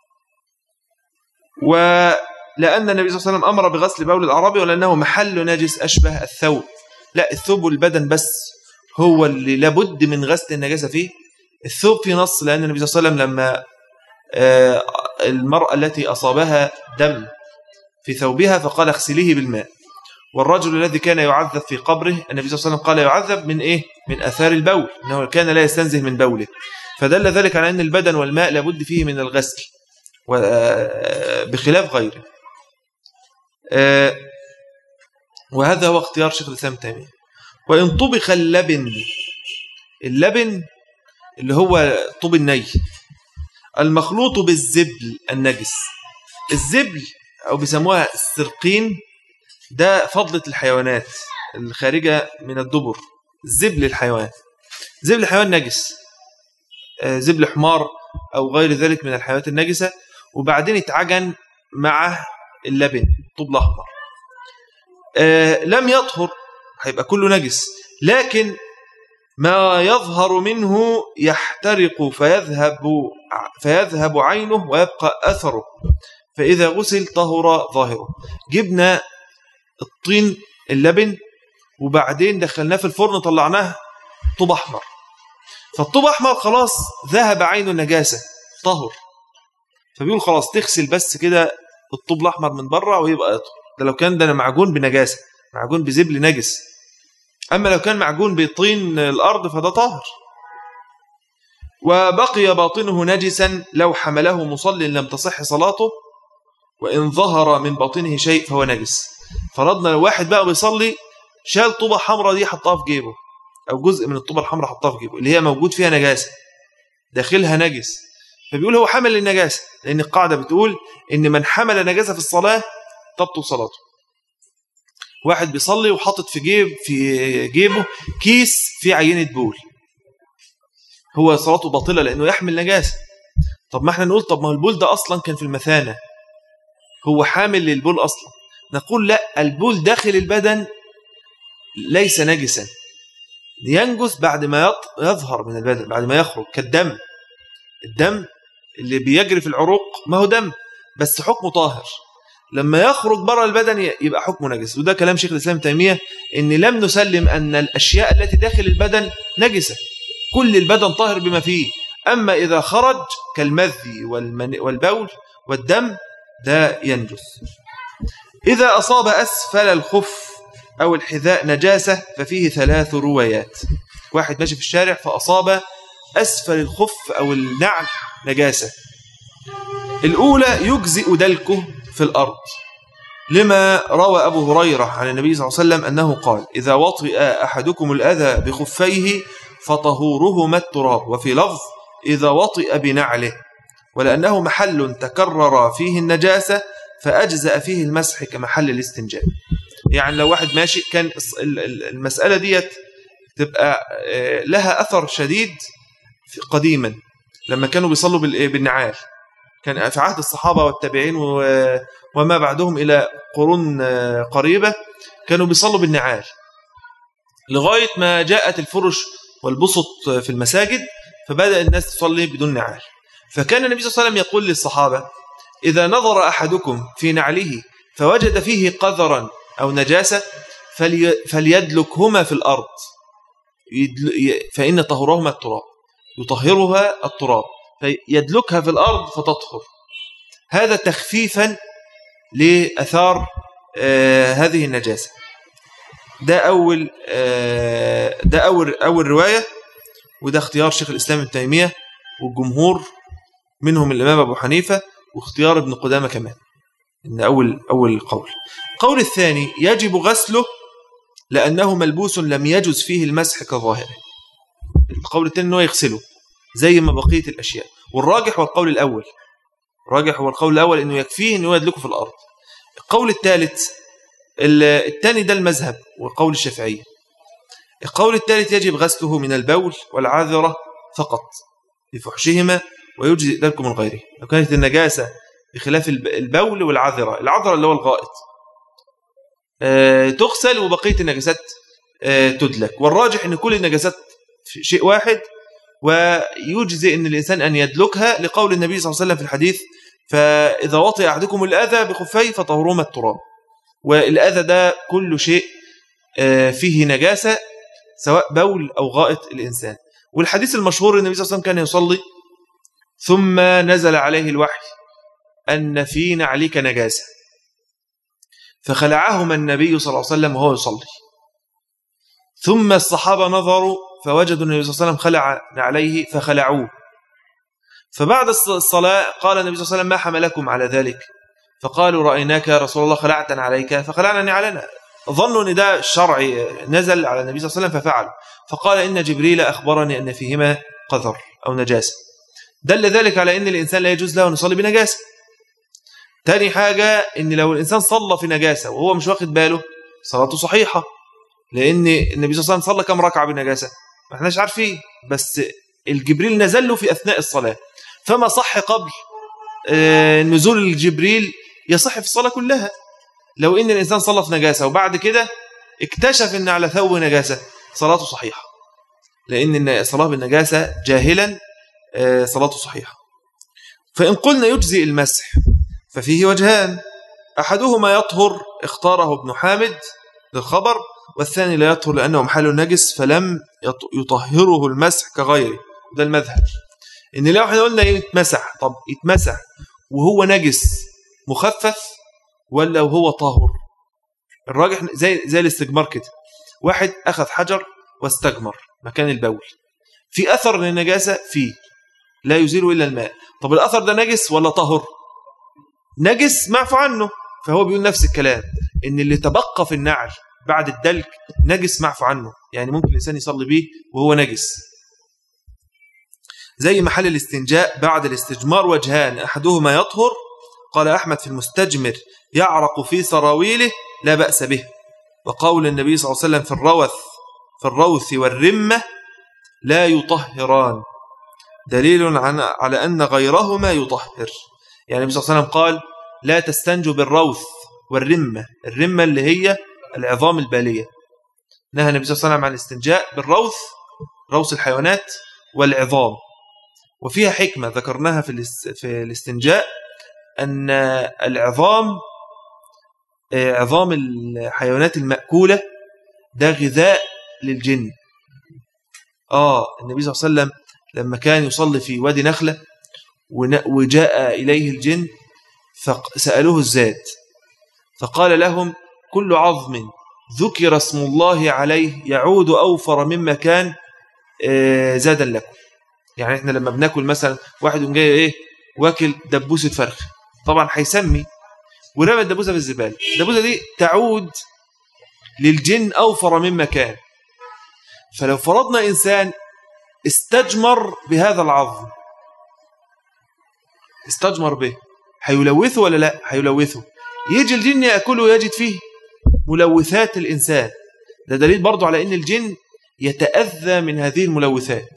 ولأن النبي صلى الله عليه وسلم أمر بغسل بول الأعرابي ولأنه محل نجس أشبه الثوب لا الثوب والبدن بس هو اللي لابد من غسل النجاسة فيه الثوب في نص لأن النبي صلى الله عليه وسلم لما آه، المرأة التي أصابها دم في ثوبها فقال اغسليه بالماء والرجل الذي كان يعذب في قبره النبي صلى الله عليه وسلم قال يعذب من إيه؟ من أثار البول أنه كان لا يستنزه من بوله فدل ذلك على أن البدن والماء لابد فيه من الغسل آه، بخلاف غيره آه، وهذا هو اختيار شيخ الإسلام تيمية وإن طبخ اللبن اللبن اللي هو طوب الني المخلوط بالزبل النجس الزبل أو بيسموها السرقين ده فضلة الحيوانات الخارجة من الدبر زبل الحيوان زبل الحيوان نجس آه، زبل حمار أو غير ذلك من الحيوانات النجسة وبعدين اتعجن مع اللبن الطوب الأحمر آه، لم يطهر هيبقى كله نجس لكن ما يظهر منه يحترق فيذهب فيذهب عينه ويبقى أثره فإذا غسل طهر ظاهره جبنا الطين اللبن وبعدين دخلناه في الفرن طلعناه طوب أحمر فالطوب أحمر خلاص ذهب عين النجاسة طهر فبيقول خلاص تغسل بس كده الطوب الأحمر من بره ويبقى أطهر ده لو كان ده معجون بنجاسة معجون بزبل نجس أما لو كان معجون بطين الأرض فده طاهر وبقي باطنه نجسا لو حمله مصل لم تصح صلاته وإن ظهر من باطنه شيء فهو نجس فرضنا لو واحد بقى بيصلي شال طوبة حمراء دي حطها في جيبه أو جزء من الطوبة الحمراء حطها في جيبه اللي هي موجود فيها نجاسة داخلها نجس فبيقول هو حمل النجاسة لأن القاعدة بتقول إن من حمل نجاسة في الصلاة تبطل صلاته واحد بيصلي وحاطط في جيب في جيبه كيس فيه عينة بول هو صلاته باطلة لأنه يحمل نجاسة طب ما احنا نقول طب ما البول ده أصلا كان في المثانة هو حامل للبول أصلا نقول لا البول داخل البدن ليس نجسا ينجس بعد ما يظهر من البدن بعد ما يخرج كالدم الدم اللي بيجري في العروق ما هو دم بس حكمه طاهر لما يخرج بره البدن يبقى حكمه نجس وده كلام شيخ الإسلام تيمية إن لم نسلم أن الأشياء التي داخل البدن نجسة كل البدن طاهر بما فيه أما إذا خرج كالمذي والبول والدم ده ينجس إذا أصاب أسفل الخف أو الحذاء نجاسة ففيه ثلاث روايات واحد ماشي في الشارع فأصاب أسفل الخف أو النعل نجاسة الأولى يجزئ دلكه في الأرض لما روى أبو هريرة عن النبي صلى الله عليه وسلم أنه قال إذا وطئ أحدكم الأذى بخفيه فطهورهما التراب وفي لفظ إذا وطئ بنعله ولأنه محل تكرر فيه النجاسة فأجزأ فيه المسح كمحل الاستنجاء يعني لو واحد ماشي كان المسألة ديت تبقى آه، لها أثر شديد قديما لما كانوا بيصلوا بالنعال كان في عهد الصحابة والتابعين وما بعدهم إلى قرون آه، قريبة كانوا بيصلوا بالنعال لغاية ما جاءت الفرش والبسط في المساجد فبدأ الناس تصلي بدون نعال فكان النبي صلى الله عليه وسلم يقول للصحابة إذا نظر أحدكم في نعله فوجد فيه قذرا أو نجاسة فلي فليدلكهما في الأرض فإن طهورهما التراب يطهرها التراب فيدلكها في الأرض فتطهر هذا تخفيفا لأثار آه هذه النجاسة ده أول آه ده أول أول رواية وده اختيار شيخ الإسلام ابن تيمية والجمهور منهم الإمام أبو حنيفة واختيار ابن قدامة كمان إن أول أول قول القول الثاني يجب غسله لأنه ملبوس لم يجز فيه المسح كظاهره القول الثاني أنه يغسله زي ما بقية الأشياء والراجح هو القول الأول الراجح هو القول الأول أنه يكفيه أنه يدلكه في الأرض القول الثالث الثاني ده المذهب والقول الشافعي القول الثالث يجب غسله من البول والعذرة فقط لفحشهما ويجزئ ذلك من غيره لو كانت النجاسة بخلاف البول والعذرة العذرة اللي هو الغائط آه، تغسل وبقية النجاسات آه، تدلك والراجح أن كل النجاسات شيء واحد ويجزئ أن الإنسان أن يدلكها لقول النبي صلى الله عليه وسلم في الحديث فإذا وطئ أحدكم الأذى بخفيه فطهرهما التراب والأذى ده كل شيء آه، فيه نجاسة سواء بول أو غائط الإنسان والحديث المشهور النبي صلى الله عليه وسلم كان يصلي ثم نزل عليه الوحي أن في نعليك نجاسة فخلعهما النبي صلى الله عليه وسلم وهو يصلي ثم الصحابة نظروا فوجدوا النبي صلى الله عليه وسلم خلع نعليه فخلعوه فبعد الصلاة قال النبي صلى الله عليه وسلم ما حملكم على ذلك فقالوا رأيناك يا رسول الله خلعتنا عليك فخلعنا نعلنا ظنوا ان ده شرعي نزل على النبي صلى الله عليه وسلم ففعل فقال إن جبريل أخبرني أن فيهما قذر أو نجاسة دل ذلك على أن الإنسان لا يجوز له أن يصلي بنجاسة تاني حاجة ان لو الانسان صلى في نجاسة وهو مش واخد باله صلاته صحيحة لان النبي صلى الله عليه وسلم صلى كم ركعة بنجاسة ما احناش عارفين بس الجبريل نزل له في اثناء الصلاة فما صح قبل آه، نزول الجبريل يصح في الصلاة كلها لو ان الانسان صلى في نجاسة وبعد كده اكتشف ان على ثوب نجاسة صلاته صحيحة لان الصلاة بالنجاسة جاهلا آه، صلاته صحيحة فإن قلنا يجزي المسح ففيه وجهان أحدهما يطهر اختاره ابن حامد للخبر والثاني لا يطهر لأنه محل نجس فلم يطهره المسح كغيره ده المذهب إن لو احنا قلنا يتمسح طب يتمسح وهو نجس مخفف ولا وهو طاهر الراجح زي زي الاستجمار كده واحد أخذ حجر واستجمر مكان البول في أثر للنجاسة فيه لا يزيل إلا الماء طب الأثر ده نجس ولا طهر نجس معفو عنه فهو بيقول نفس الكلام ان اللي تبقى في النعل بعد الدلك نجس معفو عنه يعني ممكن الإنسان يصلي به وهو نجس زي محل الاستنجاء بعد الاستجمار وجهان أحدهما يطهر قال أحمد في المستجمر يعرق في سراويله لا بأس به وقول النبي صلى الله عليه وسلم في الروث في الروث والرمة لا يطهران دليل على أن غيرهما يطهر يعني النبي صلى الله عليه وسلم قال لا تستنجوا بالروث والرمة الرمة اللي هي العظام البالية نهى النبي صلى الله عليه وسلم عن الاستنجاء بالروث روث الحيوانات والعظام وفيها حكمة ذكرناها في في الاستنجاء أن العظام آه، عظام الحيوانات المأكولة ده غذاء للجن آه النبي صلى الله عليه وسلم لما كان يصلي في وادي نخلة وجاء إليه الجن فسألوه الزاد فقال لهم كل عظم ذكر اسم الله عليه يعود أوفر مما كان آه، زادا لكم يعني احنا لما بناكل مثلا واحد يقوم جاي ايه واكل دبوسة فرخ طبعا هيسمي ورمى الدبوسة في الزبالة الدبوسة دي تعود للجن أوفر مما كان فلو فرضنا إنسان استجمر بهذا العظم استجمر به هيلوثه ولا لا هيلوثه يجي الجن يأكله ويجد فيه ملوثات الإنسان ده دليل برضو على أن الجن يتأذى من هذه الملوثات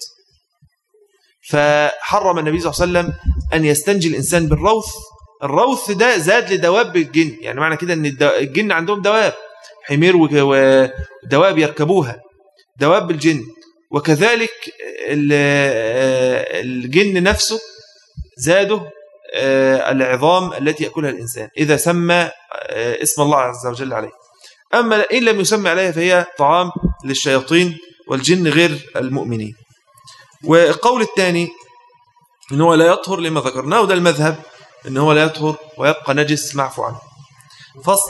فحرم النبي صلى الله عليه وسلم أن يستنجي الإنسان بالروث الروث ده زاد لدواب الجن يعني معنى كده أن الجن عندهم دواب حمير ودواب يركبوها دواب الجن وكذلك الجن نفسه زاده آه، العظام التي يأكلها الإنسان إذا سمى آه، اسم الله عز وجل عليه أما إن لم يسمى عليها فهي طعام للشياطين والجن غير المؤمنين والقول الثاني إن هو لا يطهر لما ذكرناه وده المذهب إن هو لا يطهر ويبقى نجس معفو عنه فصل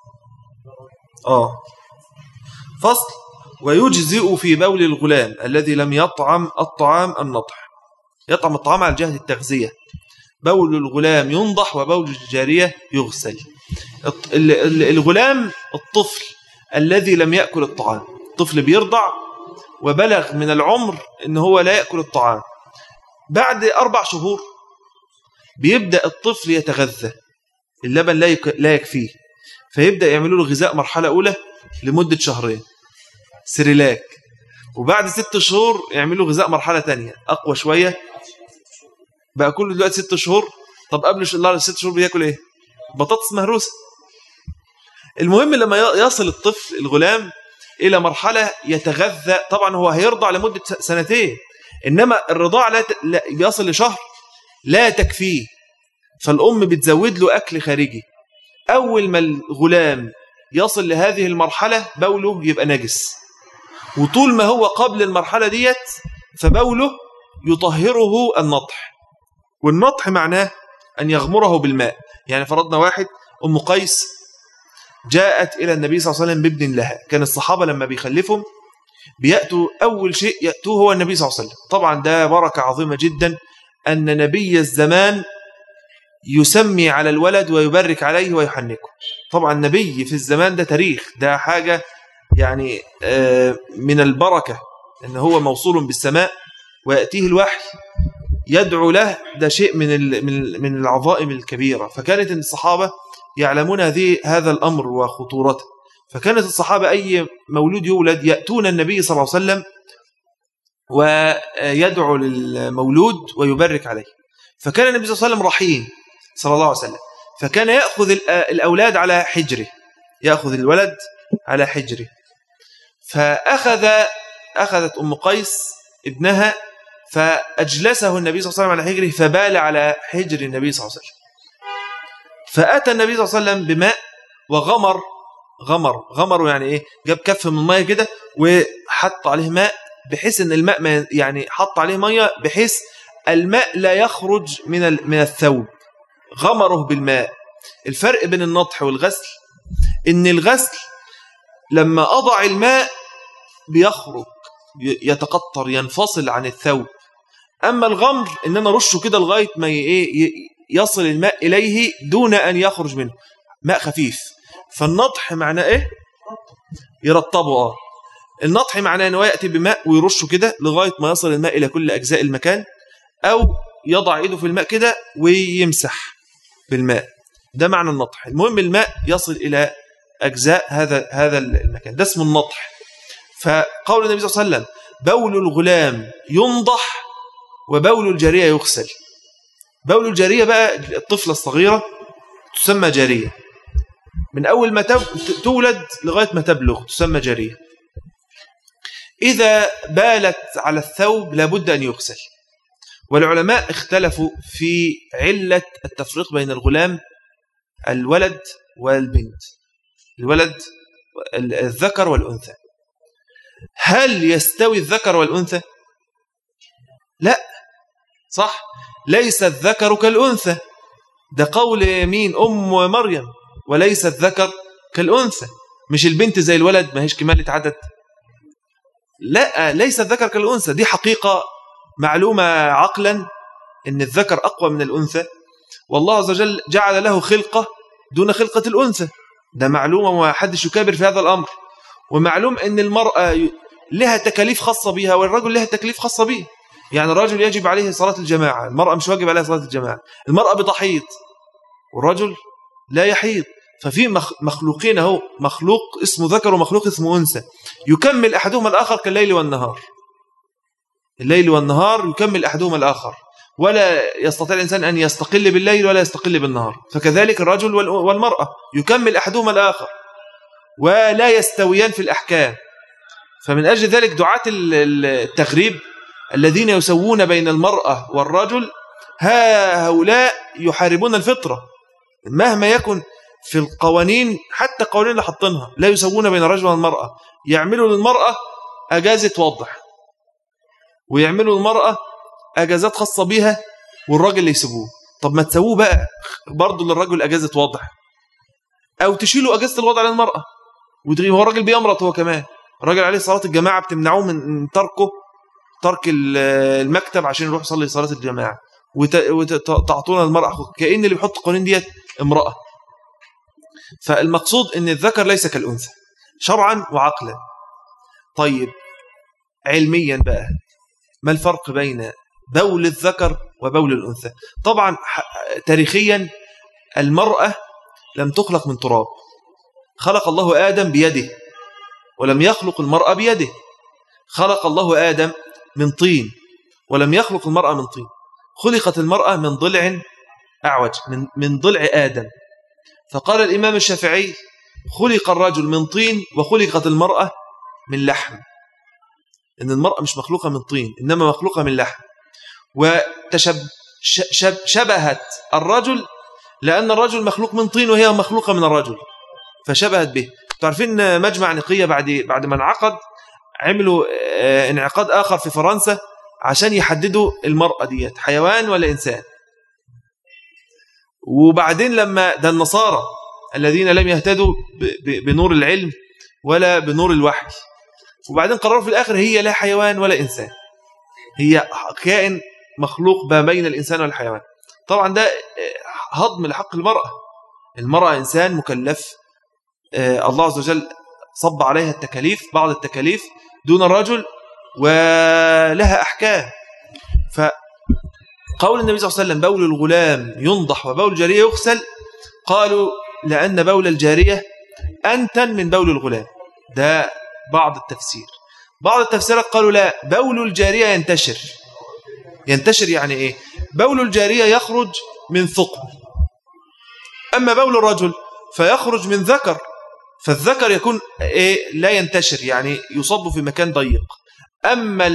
آه فصل ويجزئ في بول الغلام الذي لم يطعم الطعام النطح يطعم الطعام على جهة التغذية بول الغلام ينضح وبول الجارية يغسل الط- ال- ال- الغلام الطفل الذي لم يأكل الطعام الطفل بيرضع وبلغ من العمر ان هو لا يأكل الطعام بعد أربع شهور بيبدأ الطفل يتغذى اللبن لا يك- لا يكفيه فيبدأ يعملوا له غذاء مرحلة أولى لمدة شهرين سريلاك وبعد ست شهور يعملوا غذاء مرحلة تانية أقوى شوية بقى كله دلوقتي ست شهور طب قبل ش- الله ست شهور بياكل ايه بطاطس مهروسة المهم لما ي- يصل الطفل الغلام إلى مرحلة يتغذى طبعا هو هيرضع لمدة س- سنتين إنما الرضاع لا, ت... لا يصل لشهر لا تكفيه فالأم بتزود له أكل خارجي أول ما الغلام يصل لهذه المرحلة بوله يبقى نجس وطول ما هو قبل المرحلة ديت فبوله يطهره النطح والنطح معناه أن يغمره بالماء يعني فرضنا واحد أم قيس جاءت إلى النبي صلى الله عليه وسلم بابن لها كان الصحابة لما بيخلفهم بيأتوا أول شيء يأتوه هو النبي صلى الله عليه وسلم طبعا ده بركة عظيمة جدا أن نبي الزمان يسمي على الولد ويبرك عليه ويحنكه طبعا نبي في الزمان ده تاريخ ده حاجة يعني آه، من البركة أن هو موصول بالسماء ويأتيه الوحي يدعو له ده شيء من ال- من من العظائم الكبيرة فكانت الصحابة يعلمون هذه هذا الأمر وخطورته فكانت الصحابة أي مولود يولد يأتون النبي صلى الله عليه وسلم ويدعو للمولود ويبرك عليه فكان النبي صلى الله عليه وسلم رحيم صلى الله عليه وسلم فكان يأخذ ال- الأولاد على حجره يأخذ الولد على حجره فأخذ أخذت أم قيس ابنها فأجلسه النبي صلى الله عليه وسلم على حجره فبال على حجر النبي صلى الله عليه وسلم فأتى النبي صلى الله عليه وسلم بماء وغمر غمر غمر يعني إيه جاب كف من المية كده وحط عليه ماء بحيث ان الماء ما يعني حط عليه مية بحيث الماء لا يخرج من ال- من الثوب غمره بالماء الفرق بين النطح والغسل ان الغسل لما أضع الماء بيخرج ي- يتقطر ينفصل عن الثوب أما الغمر إن أنا رشه كده لغاية ما ي- إيه ي- يصل الماء إليه دون أن يخرج منه ماء خفيف فالنطح معناه إيه؟ يرطبه آه النطح معناه أنه يأتي بماء ويرشه كده لغاية ما يصل الماء إلى كل أجزاء المكان أو يضع إيده في الماء كده ويمسح بالماء ده معنى النطح المهم الماء يصل إلى أجزاء هذا هذا المكان ده اسمه النطح فقول النبي صلى الله عليه وسلم بول الغلام ينضح وبول الجارية يغسل بول الجارية بقى الطفلة الصغيرة تسمى جارية من أول ما تب- تولد لغاية ما تبلغ تسمى جارية إذا بالت على الثوب لابد أن يغسل والعلماء اختلفوا في علة التفريق بين الغلام الولد والبنت الولد الذكر والأنثى هل يستوي الذكر والأنثى لا صح ليس الذكر كالأنثى ده قول مين أم مريم وليس الذكر كالأنثى مش البنت زي الولد ما هيش كمالة عدد لا ليس الذكر كالأنثى دي حقيقة معلومة عقلا ان الذكر أقوى من الأنثى والله عز وجل جعل له خلقة دون خلقة الأنثى ده معلومة وما حدش يكابر في هذا الأمر ومعلوم ان المرأة ي- لها تكاليف خاصة بها والرجل لها تكاليف خاصة به يعني الرجل يجب عليه صلاة الجماعة المرأة مش واجب عليها صلاة الجماعة المرأة بتحيض والرجل لا يحيض ففي مخ- مخلوقين اهو مخلوق اسمه ذكر ومخلوق اسمه أنثى يكمل أحدهما الآخر كالليل والنهار الليل والنهار يكمل أحدهما الآخر ولا يستطيع الإنسان أن يستقل بالليل ولا يستقل بالنهار فكذلك الرجل وال- والمرأة يكمل أحدهما الآخر ولا يستويان في الأحكام فمن أجل ذلك دعاة ال- ال- التغريب الذين يسوون بين المرأة والرجل ها هؤلاء يحاربون الفطرة مهما يكن في القوانين حتى القوانين اللي حاطينها لا يسوون بين الرجل والمرأة يعملوا للمرأة أجازة توضح ويعملوا للمرأة أجازات خاصة بيها والراجل اللي يسيبوه طب ما تسووه بقى برضه للرجل أجازة توضح أو تشيلوا أجازة الوضع للمرأة وتغيب هو الراجل بيمرض هو كمان الراجل عليه صلاة الجماعة بتمنعوه من تركه ترك المكتب عشان يروح يصلي صلاة الجماعة وتعطونا المرأة كأن اللي بيحط القوانين ديت امرأة فالمقصود ان الذكر ليس كالأنثى شرعا وعقلا طيب علميا بقى ما الفرق بين بول الذكر وبول الأنثى طبعا تاريخيا المرأة لم تخلق من تراب خلق الله آدم بيده ولم يخلق المرأة بيده خلق الله آدم من طين ولم يخلق المرأة من طين خلقت المرأة من ضلع أعوج من, من ضلع آدم فقال الإمام الشافعي خلق الرجل من طين وخلقت المرأة من لحم إن المرأة مش مخلوقة من طين إنما مخلوقة من لحم وشبهت الرجل لأن الرجل مخلوق من طين وهي مخلوقة من الرجل فشبهت به تعرفين مجمع نقية بعد بعد ما انعقد عملوا آه، انعقاد آخر في فرنسا عشان يحددوا المرأة ديت حيوان ولا إنسان وبعدين لما ده النصارى الذين لم يهتدوا بنور العلم ولا بنور الوحي وبعدين قرروا في الآخر هي لا حيوان ولا إنسان هي كائن مخلوق ما بين الإنسان والحيوان طبعا ده آه، هضم لحق المرأة المرأة إنسان مكلف آه، الله عز وجل صب عليها التكاليف بعض التكاليف دون الرجل ولها أحكام فقول النبي صلى الله عليه وسلم بول الغلام ينضح وبول الجارية يغسل قالوا لأن بول الجارية أنتن من بول الغلام ده بعض التفسير بعض التفسيرات قالوا لا بول الجارية ينتشر ينتشر يعني إيه بول الجارية يخرج من ثقب أما بول الرجل فيخرج من ذكر فالذكر يكون إيه لا ينتشر يعني يصب في مكان ضيق أما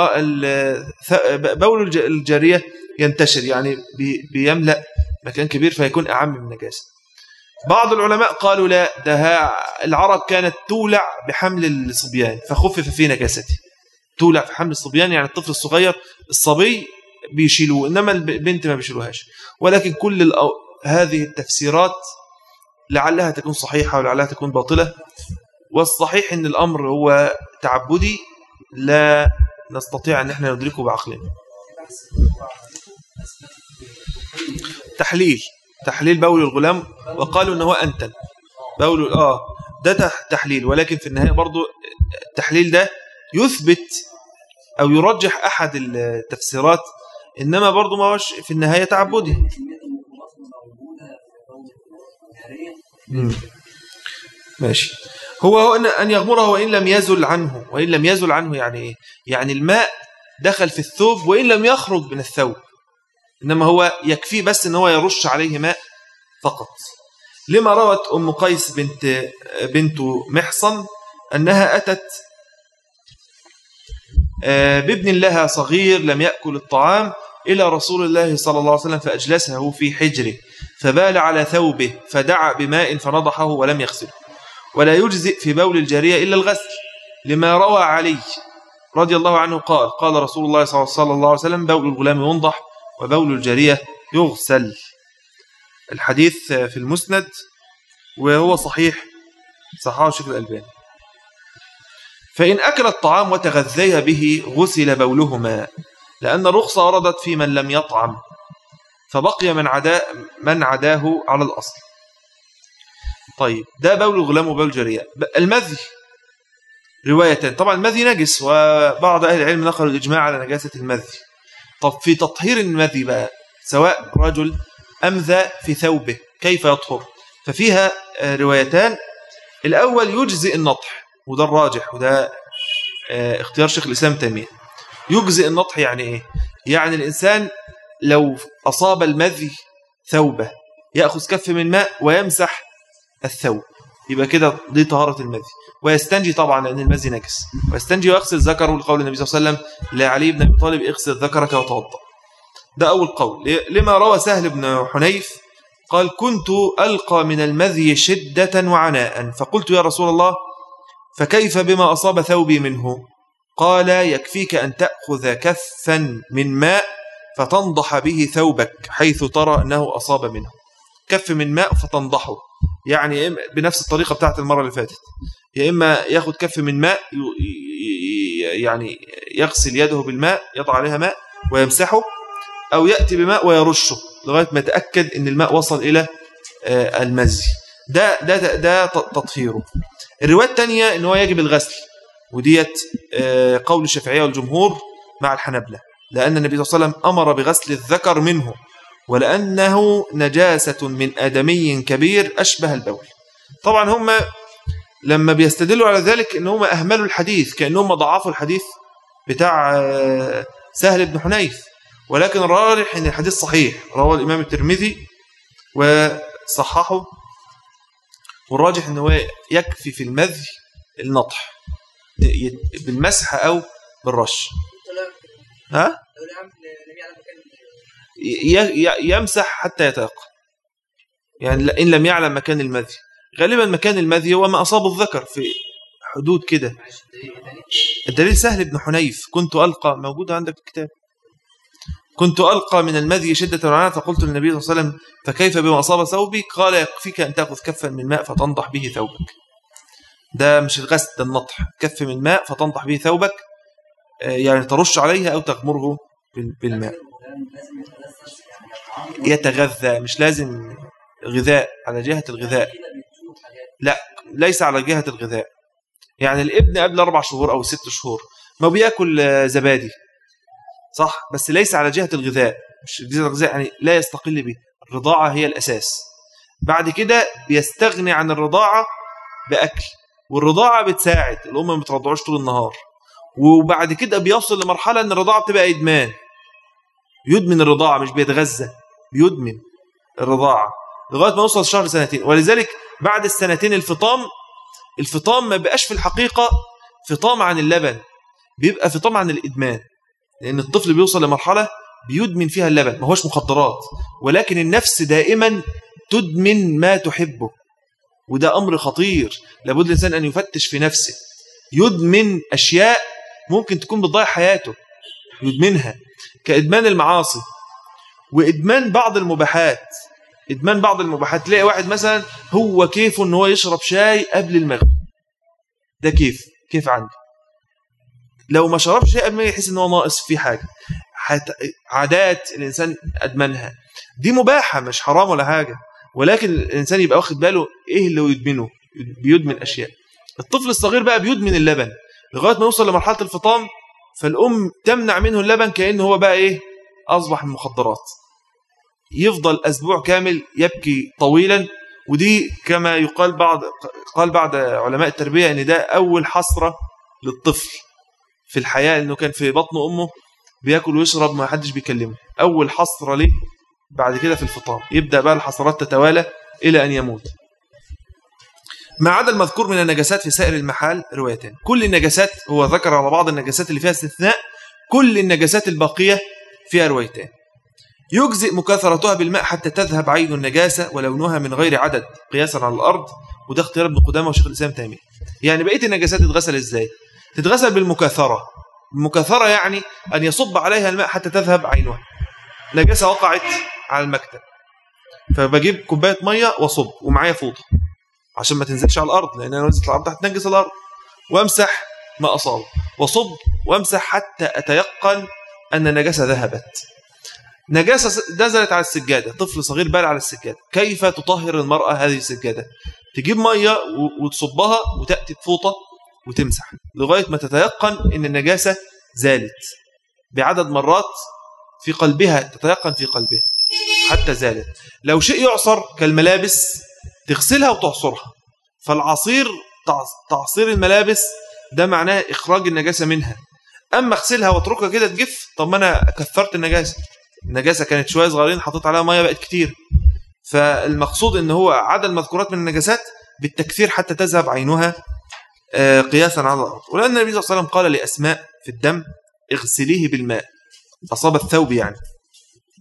بول الجارية ينتشر يعني بيملأ مكان كبير فيكون أعم من النجاسة بعض العلماء قالوا لا ده العرب كانت تولع بحمل الصبيان فخفف في نجاسته تولع في حمل الصبيان يعني الطفل الصغير الصبي بيشيلوه إنما البنت ما بيشيلوهاش ولكن كل هذه التفسيرات لعلها تكون صحيحة ولعلها تكون باطلة والصحيح أن الأمر هو تعبدي لا نستطيع أن احنا ندركه بعقلنا تحليل تحليل بول الغلام وقالوا أنه أنتن بول آه ده تحليل ولكن في النهاية برضو التحليل ده يثبت أو يرجح أحد التفسيرات إنما برضو ما هوش في النهاية تعبدي ماشي هو أن يغمره وإن لم يزل عنه وإن لم يزل عنه يعني إيه يعني الماء دخل في الثوب وإن لم يخرج من الثوب إنما هو يكفي بس أن هو يرش عليه ماء فقط لما روت أم قيس بنت, بنت محصن أنها أتت آه، بابن لها صغير لم يأكل الطعام إلى رسول الله صلى الله عليه وسلم فأجلسه في حجره فبال على ثوبه فدعا بماء فنضحه ولم يغسله ولا يجزئ في بول الجارية إلا الغسل لما روى علي رضي الله عنه قال قال رسول الله صلى الله عليه وسلم بول الغلام ينضح وبول الجارية يغسل الحديث في المسند وهو صحيح صححه الشيخ الألباني فإن أكل الطعام وتغذي به غسل بولهما لأن الرخصة وردت في من لم يطعم فبقي من عدا من عداه على الأصل طيب ده بول الغلام وبول الجارية المذي روايتان طبعا المذي نجس وبعض أهل العلم نقلوا الإجماع على نجاسة المذي طب في تطهير المذي بقى سواء رجل أمذى في ثوبه كيف يطهر ففيها آه، روايتان الأول يجزئ النطح وده الراجح وده آه، اختيار شيخ الإسلام تيمية يجزئ النطح يعني إيه يعني الإنسان لو أصاب المذي ثوبه يأخذ كف من ماء ويمسح الثوب يبقى كده دي طهارة المذي ويستنجي طبعا لأن المذي نجس ويستنجي ويغسل ذكره لقول النبي صلى الله عليه وسلم لعلي بن أبي طالب اغسل ذكرك وتوضأ ده أول قول لما روى سهل بن حنيف قال كنت ألقى من المذي شدة وعناء فقلت يا رسول الله فكيف بما أصاب ثوبي منه قال يكفيك أن تأخذ كفا من ماء فتنضح به ثوبك حيث ترى أنه أصاب منه كف من ماء فتنضحه يعني بنفس الطريقة بتاعت المرة اللي فاتت يا إما ياخد كف من ماء يعني يغسل يده بالماء يضع عليها ماء ويمسحه أو يأتي بماء ويرشه لغاية ما يتأكد أن الماء وصل إلى آه، المزي ده, ده, ده تطهيره الرواية الثانية أنه يجب الغسل وديت آه، قول الشافعية والجمهور مع الحنبلة لأن النبي صلى الله عليه وسلم أمر بغسل الذكر منه ولأنه نجاسة من آدمي كبير أشبه البول طبعا هم لما بيستدلوا على ذلك ان هم اهملوا الحديث كانهم ضعفوا الحديث بتاع آه، سهل بن حنيف ولكن الراجح ان الحديث صحيح رواه الامام الترمذي وصححه والراجح انه يكفي في المذي النطح بالمسح او بالرش ها يمسح حتى يتيقن يعني إن لم يعلم مكان المذي غالبا مكان المذي هو ما أصاب الذكر في حدود كده الدليل سهل بن حنيف كنت ألقى موجود عندك الكتاب كنت ألقى من المذي شدة العناء فقلت للنبي صلى الله عليه وسلم فكيف بما أصاب ثوبي قال يكفيك أن تأخذ كفا من ماء فتنضح به ثوبك ده مش الغسل ده النطح كف من ماء فتنضح به ثوبك آه، يعني ترش عليها أو تغمره بالماء يتغذى مش لازم غذاء على جهة الغذاء لا ليس على جهة الغذاء يعني الابن قبل أربع شهور أو ست شهور ما بياكل آه، زبادي صح بس ليس على جهة الغذاء مش جهة الغذاء يعني لا يستقل به الرضاعة هي الأساس بعد كده بيستغني عن الرضاعة بأكل والرضاعة بتساعد الأم ما بترضعوش طول النهار وبعد كده بيصل لمرحلة أن الرضاعة بتبقى إدمان يدمن الرضاعة مش بيتغذى بيدمن الرضاعة لغاية ما يوصل شهر سنتين ولذلك بعد السنتين الفطام الفطام ما بقاش في الحقيقة فطام عن اللبن بيبقى فطام عن الإدمان لأن الطفل بيوصل لمرحلة بيدمن فيها اللبن ما هوش مخدرات ولكن النفس دائما تدمن ما تحبه وده أمر خطير لابد الإنسان أن يفتش في نفسه يدمن أشياء ممكن تكون بتضيع حياته يدمنها كإدمان المعاصي وإدمان بعض المباحات إدمان بعض المباحات تلاقي واحد مثلا هو كيفه ان هو يشرب شاي قبل المغرب ده كيف كيف عنده لو ما شربش شاي قبل ما يحس ان هو ناقص في حاجة عادات الإنسان أدمنها دي مباحة مش حرام ولا حاجة ولكن الإنسان يبقى واخد باله إيه اللي يدمنه بيدمن أشياء الطفل الصغير بقى بيدمن اللبن لغاية ما يوصل لمرحلة الفطام فالأم تمنع منه اللبن كأنه هو بقى إيه أصبح من مخدرات يفضل أسبوع كامل يبكي طويلا ودي كما يقال بعض قال بعض علماء التربية أن ده أول حسرة للطفل في الحياة أنه كان في بطن أمه بياكل ويشرب ما حدش بيكلمه أول حسرة ليه بعد كده في الفطام يبدأ بقى الحسرات تتوالى إلى أن يموت ما عدا المذكور من النجاسات في سائر المحال روايتين كل النجاسات هو ذكر على بعض النجاسات اللي فيها استثناء كل النجاسات الباقية فيها روايتين يجزئ مكاثرتها بالماء حتى تذهب عين النجاسة ولونها من غير عدد قياسا على الأرض وده اختيار ابن قدامه وشيخ الإسلام تيمية يعني بقية النجاسات تتغسل إزاي تتغسل بالمكاثرة المكاثرة يعني أن يصب عليها الماء حتى تذهب عينها نجاسة وقعت على المكتب فبجيب كوباية مية وصب ومعايا فوطة عشان ما تنزلش على الأرض لأن أنا نزلت على الأرض هتنجس الأرض وأمسح ما أصاب وصب وأمسح حتى أتيقن أن النجاسة ذهبت نجاسة نزلت على السجادة طفل صغير بال على السجادة كيف تطهر المرأة هذه السجادة تجيب مية وتصبها وتأتي بفوطة وتمسح لغاية ما تتيقن أن النجاسة زالت بعدد مرات في قلبها تتيقن في قلبها حتى زالت لو شيء يعصر كالملابس تغسلها وتعصرها فالعصير تعصير الملابس ده معناه إخراج النجاسة منها أما اغسلها واتركها كده تجف طب ما أنا كثرت النجاسة النجاسة كانت شوية صغيرين حطيت عليها مية بقت كتير فالمقصود ان هو عدد المذكورات من النجاسات بالتكثير حتى تذهب عينها آه، قياسا على الأرض ولأن النبي صلى الله عليه وسلم قال لأسماء في الدم اغسليه بالماء أصاب الثوب يعني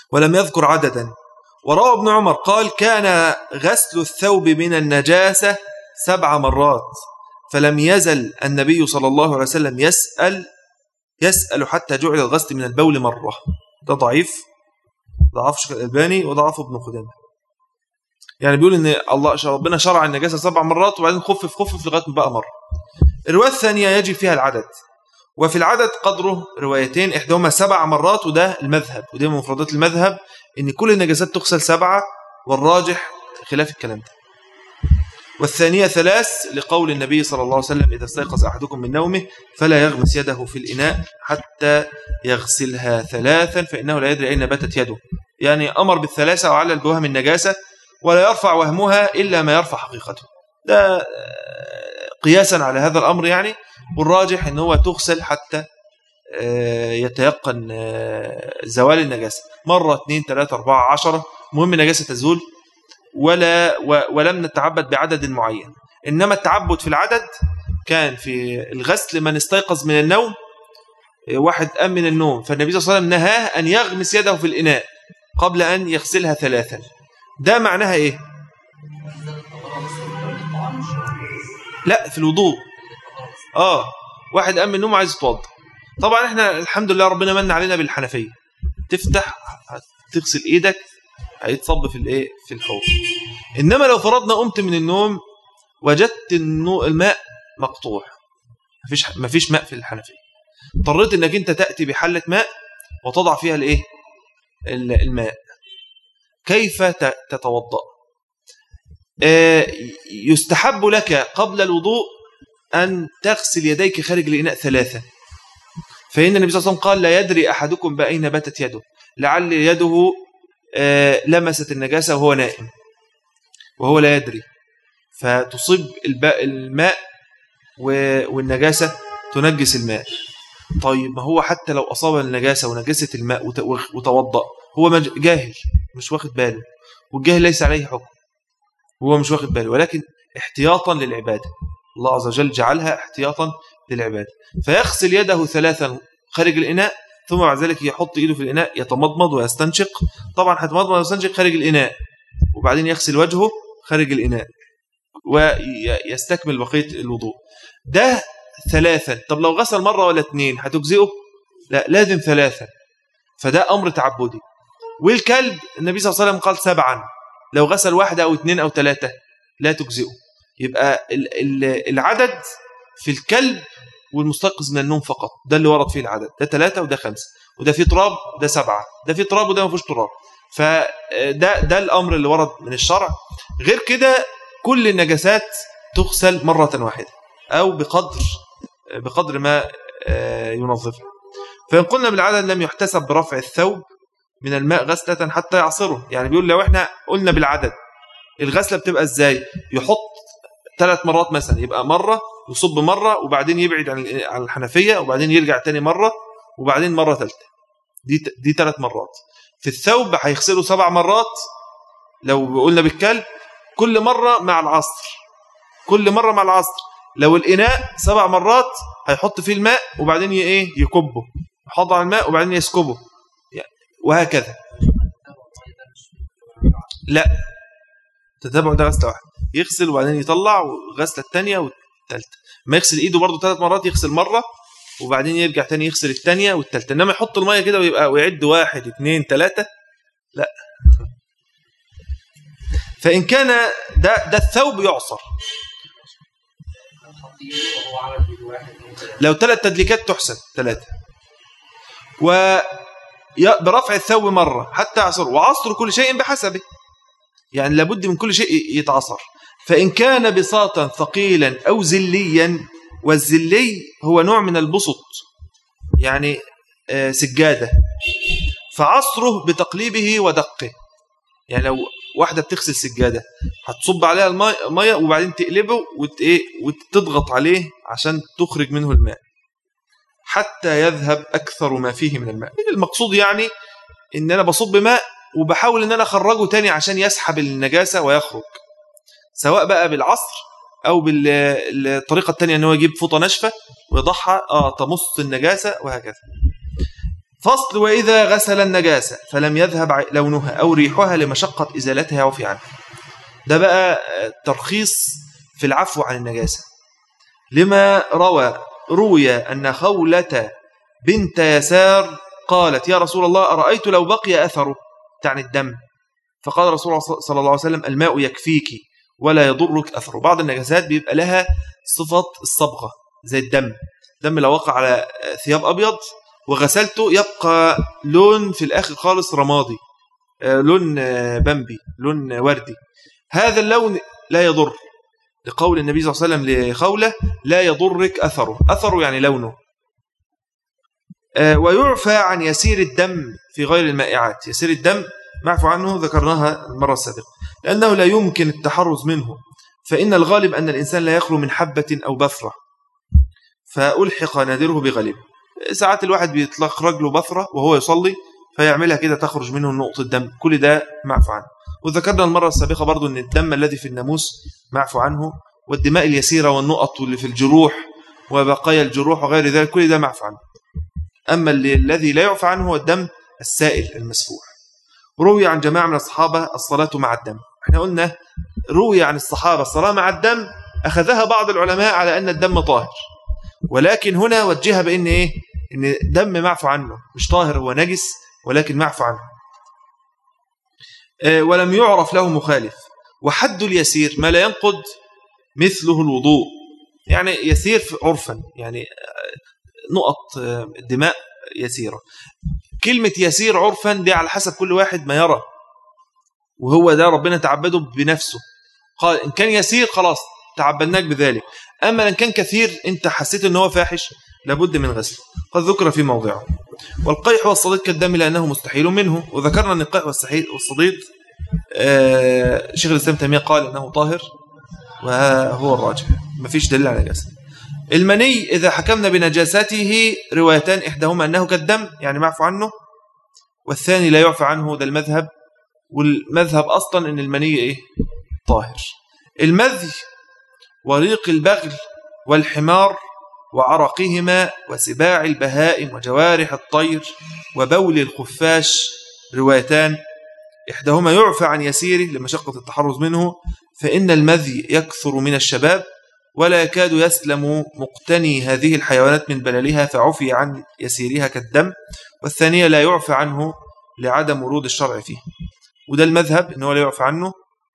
ولم يذكر عددا وروى ابن عمر قال كان غسل الثوب من النجاسة سبع مرات فلم يزل النبي صلى الله عليه وسلم يسأل يسأل حتى جعل الغسل من البول مرة ده ضعيف ضعف شيخ الألباني وضعف ابن خدامة يعني بيقول ان الله ربنا شرع النجاسة سبع مرات وبعدين خفف خفف لغاية بقى مرة الرواية الثانية يجب فيها العدد وفي العدد قدره روايتين إحداهما سبع مرات وده المذهب وده من مفردات المذهب إن كل النجاسات تغسل سبعة والراجح خلاف الكلام ده والثانية ثلاث لقول النبي صلى الله عليه وسلم إذا استيقظ أحدكم من نومه فلا يغمس يده في الإناء حتى يغسلها ثلاثا فإنه لا يدري أين باتت يده يعني أمر بالثلاثة وعلل بوهم النجاسة ولا يرفع وهمها إلا ما يرفع حقيقته ده قياسا على هذا الأمر يعني والراجح أنه هو تغسل حتى آه، يتيقن آه، زوال النجاسة مرة اثنين ثلاثة أربعة عشرة مهم النجاسة تزول ولا ولم نتعبد بعدد معين إنما التعبد في العدد كان في الغسل من استيقظ من النوم واحد قام من النوم فالنبي صلى الله عليه وسلم نهاه أن يغمس يده في الإناء قبل أن يغسلها ثلاثا ده معناها إيه لا في الوضوء آه واحد قام من النوم عايز يتوضا طبعا احنا الحمد لله ربنا من علينا بالحنفية تفتح تغسل ايدك هيتصب في الايه في الحوض انما لو فرضنا قمت من النوم وجدت الماء مقطوع مفيش مفيش ماء في الحنفيه اضطريت انك انت تاتي بحله ماء وتضع فيها الايه الماء كيف تتوضا آه، يستحب لك قبل الوضوء أن تغسل يديك خارج الإناء ثلاثة فإن النبي صلى الله عليه وسلم قال لا يدري أحدكم بأين باتت يده لعل يده آه، لمست النجاسة وهو نائم وهو لا يدري فتصيب الماء والنجاسة تنجس الماء طيب ما هو حتى لو أصاب النجاسة ونجست الماء وتوضأ هو جاهل مش واخد باله والجاهل ليس عليه حكم هو مش واخد باله ولكن احتياطا للعبادة الله عز وجل جعلها احتياطا للعبادة فيغسل يده ثلاثا خارج الإناء ثم بعد ذلك يحط ايده في الإناء يتمضمض ويستنشق طبعا هتمضمض ويستنشق خارج الإناء وبعدين يغسل وجهه خارج الإناء ويستكمل بقية الوضوء ده ثلاثا طب لو غسل مرة ولا اثنين هتجزئه لا لازم ثلاثا فده أمر تعبدي والكلب النبي صلى الله عليه وسلم قال سبعا لو غسل واحدة أو اثنين أو ثلاثة لا تجزئه يبقى العدد في الكلب والمستيقظ من النوم فقط ده اللي ورد فيه العدد ده ثلاثة وده خمسة وده فيه تراب ده سبعة ده فيه تراب وده ما فيهوش تراب فده ده الأمر اللي ورد من الشرع غير كده كل النجاسات تغسل مرة واحدة أو بقدر بقدر ما آه، ينظفها فإن قلنا بالعدد لم يحتسب برفع الثوب من الماء غسلة حتى يعصره يعني بيقول لو احنا قلنا بالعدد الغسلة بتبقى ازاي يحط ثلاث مرات مثلا يبقى مرة يصب مرة وبعدين يبعد عن الحنفية وبعدين يرجع تاني مرة وبعدين مرة ثالثة دي دي ثلاث مرات في الثوب هيغسله سبع مرات لو قلنا بالكلب كل مرة مع العصر كل مرة مع العصر لو الإناء سبع مرات هيحط فيه الماء وبعدين ايه يكبه يحط على الماء وبعدين يسكبه وهكذا لا تتابع ده غسله واحده يغسل وبعدين يطلع والغسله الثانيه والثالثه ما يغسل ايده برضه ثلاث مرات يغسل مره وبعدين يرجع تاني يغسل الثانيه والثالثه انما يحط الميه كده ويبقى ويعد واحد اثنين ثلاثه لا فان كان ده ده الثوب يعصر لو ثلاث تدليكات تحسن ثلاثه و برفع الثوب مرة حتى عصر وعصر كل شيء بحسبه يعني لابد من كل شيء يتعصر فإن كان بساطا ثقيلا أو زليا والزلي هو نوع من البسط يعني آه، سجادة فعصره بتقليبه ودقه يعني لو واحدة بتغسل سجادة هتصب عليها المية وبعدين تقلبه إيه، وتضغط عليه عشان تخرج منه الماء حتى يذهب أكثر ما فيه من الماء المقصود يعني إن أنا بصب ماء وبحاول إن أنا أخرجه تاني عشان يسحب النجاسة ويخرج سواء بقى بالعصر أو بالطريقة التانية أنه يجيب فوطة ناشفة ويضعها آه تمص النجاسة وهكذا فصل وإذا غسل النجاسة فلم يذهب ع- لونها أو ريحها لمشقة إزالتها وفي عنها ده بقى آه، ترخيص في العفو عن النجاسة لما روى روي أن خولة بنت يسار قالت يا رسول الله أرأيت لو بقي أثره تعني الدم فقال رسول الله صلى الله عليه وسلم الماء يكفيك ولا يضرك أثره بعض النجاسات بيبقى لها صفة الصبغة زي الدم الدم لو وقع على ثياب أبيض وغسلته يبقى لون في الآخر خالص رمادي آه، لون آه، بمبي لون وردي هذا اللون لا يضر لقول النبي صلى الله عليه وسلم لخولة لا يضرك أثره أثره يعني لونه آه، ويعفى عن يسير الدم في غير المائعات يسير الدم معفو عنه ذكرناها المرة السابقة لأنه لا يمكن التحرز منه فإن الغالب أن الإنسان لا يخلو من حبة أو بثرة فألحق نادره بغالب ساعات الواحد بيطلق رجله بثرة وهو يصلي فيعملها كده تخرج منه نقطة دم كل ده معفو عنه وذكرنا المرة السابقة برضو أن الدم الذي في الناموس معفو عنه والدماء اليسيرة والنقط اللي في الجروح وبقايا الجروح وغير ذلك كل ده معفو عنه أما اللي الذي لا يعفى عنه هو الدم السائل المسفوح روي عن جماعة من الصحابة الصلاة مع الدم احنا قلنا روي عن الصحابة الصلاة مع الدم أخذها بعض العلماء على أن الدم طاهر ولكن هنا وجهها بأن إيه إن دم معفو عنه مش طاهر هو نجس ولكن معفو عنه آه، ولم يعرف له مخالف وحد اليسير ما لا ينقض مثله الوضوء يعني يسير في- عرفا يعني آه، نقط آه، دماء يسيرة كلمة يسير عرفا دي على حسب كل واحد ما يرى وهو ده ربنا تعبده بنفسه قال إن كان يسير خلاص تعبدناك بذلك أما إن كان كثير أنت حسيت أنه هو فاحش لابد من غسله قد ذكر في موضعه والقيح والصديد كالدم لأنه مستحيل منه وذكرنا أن القيح والصحي- والصديد آه، شيخ الإسلام تيمية قال أنه طاهر وهو الراجح مفيش دليل على نجاسة المني إذا حكمنا بنجاسته روايتان إحداهما أنه كالدم يعني معفو عنه والثاني لا يعفى عنه ده المذهب والمذهب أصلا أن المني إيه؟ طاهر المذي وريق البغل والحمار وعرقهما وسباع البهائم وجوارح الطير وبول الخفاش روايتان إحداهما يعفى عن يسيره لمشقة التحرز منه فإن المذي يكثر من الشباب ولا يكاد يسلم مقتني هذه الحيوانات من بللها فعفي عن يسيرها كالدم والثانية لا يعفى عنه لعدم ورود الشرع فيه وده المذهب إنه لا يعفى عنه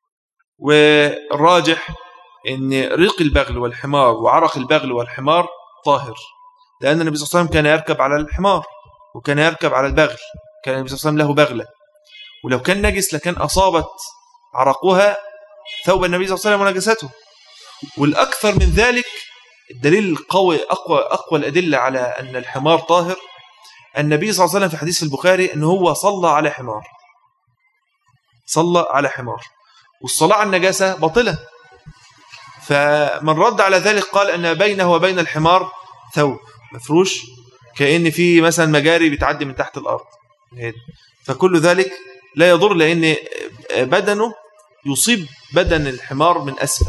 والراجح إن ريق البغل والحمار وعرق البغل والحمار طاهر لأن النبي صلى الله عليه وسلم كان يركب على الحمار وكان يركب على البغل كان النبي صلى الله عليه وسلم له بغلة ولو كان نجس لكان أصابت عرقها ثوب النبي صلى الله عليه وسلم ونجسته والأكثر من ذلك الدليل القوي أقوى, أقوى الأدلة على أن الحمار طاهر النبي صلى الله عليه وسلم في حديث في البخاري أنه هو صلى على حمار صلى على حمار والصلاة على النجاسة باطلة فمن رد على ذلك قال أن بينه وبين الحمار ثوب مفروش كأن في مثلا مجاري بتعدي من تحت الأرض فكل ذلك لا يضر لأن بدنه يصيب بدن الحمار من أسفل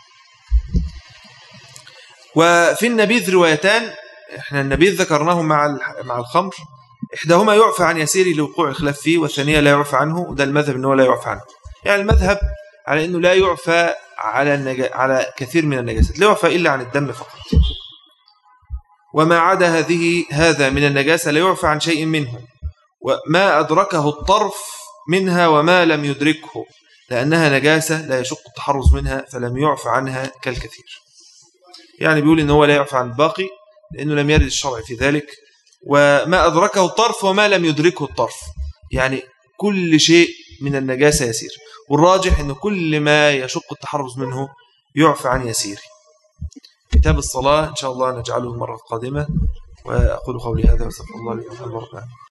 وفي النبيذ روايتان احنا النبيذ ذكرناه مع مع الخمر احداهما يعفى عن يسير لوقوع الخلاف فيه والثانيه لا يعفى عنه وده المذهب انه لا يعفى عنه يعني المذهب على انه لا يعفى على النج... على كثير من النجاسات لا يعفى الا عن الدم فقط وما عدا هذه هذا من النجاسه لا يعفى عن شيء منه وما ادركه الطرف منها وما لم يدركه لانها نجاسه لا يشق التحرز منها فلم يعفى عنها كالكثير يعني بيقول ان هو لا يعفى عن الباقي لانه لم يرد الشرع في ذلك وما ادركه الطرف وما لم يدركه الطرف يعني كل شيء من النجاسه يسير والراجح ان كل ما يشق التحرز منه يعفى عن يسيره كتاب الصلاه ان شاء الله نجعله المره القادمه واقول قولي هذا واستغفر الله لي ولكم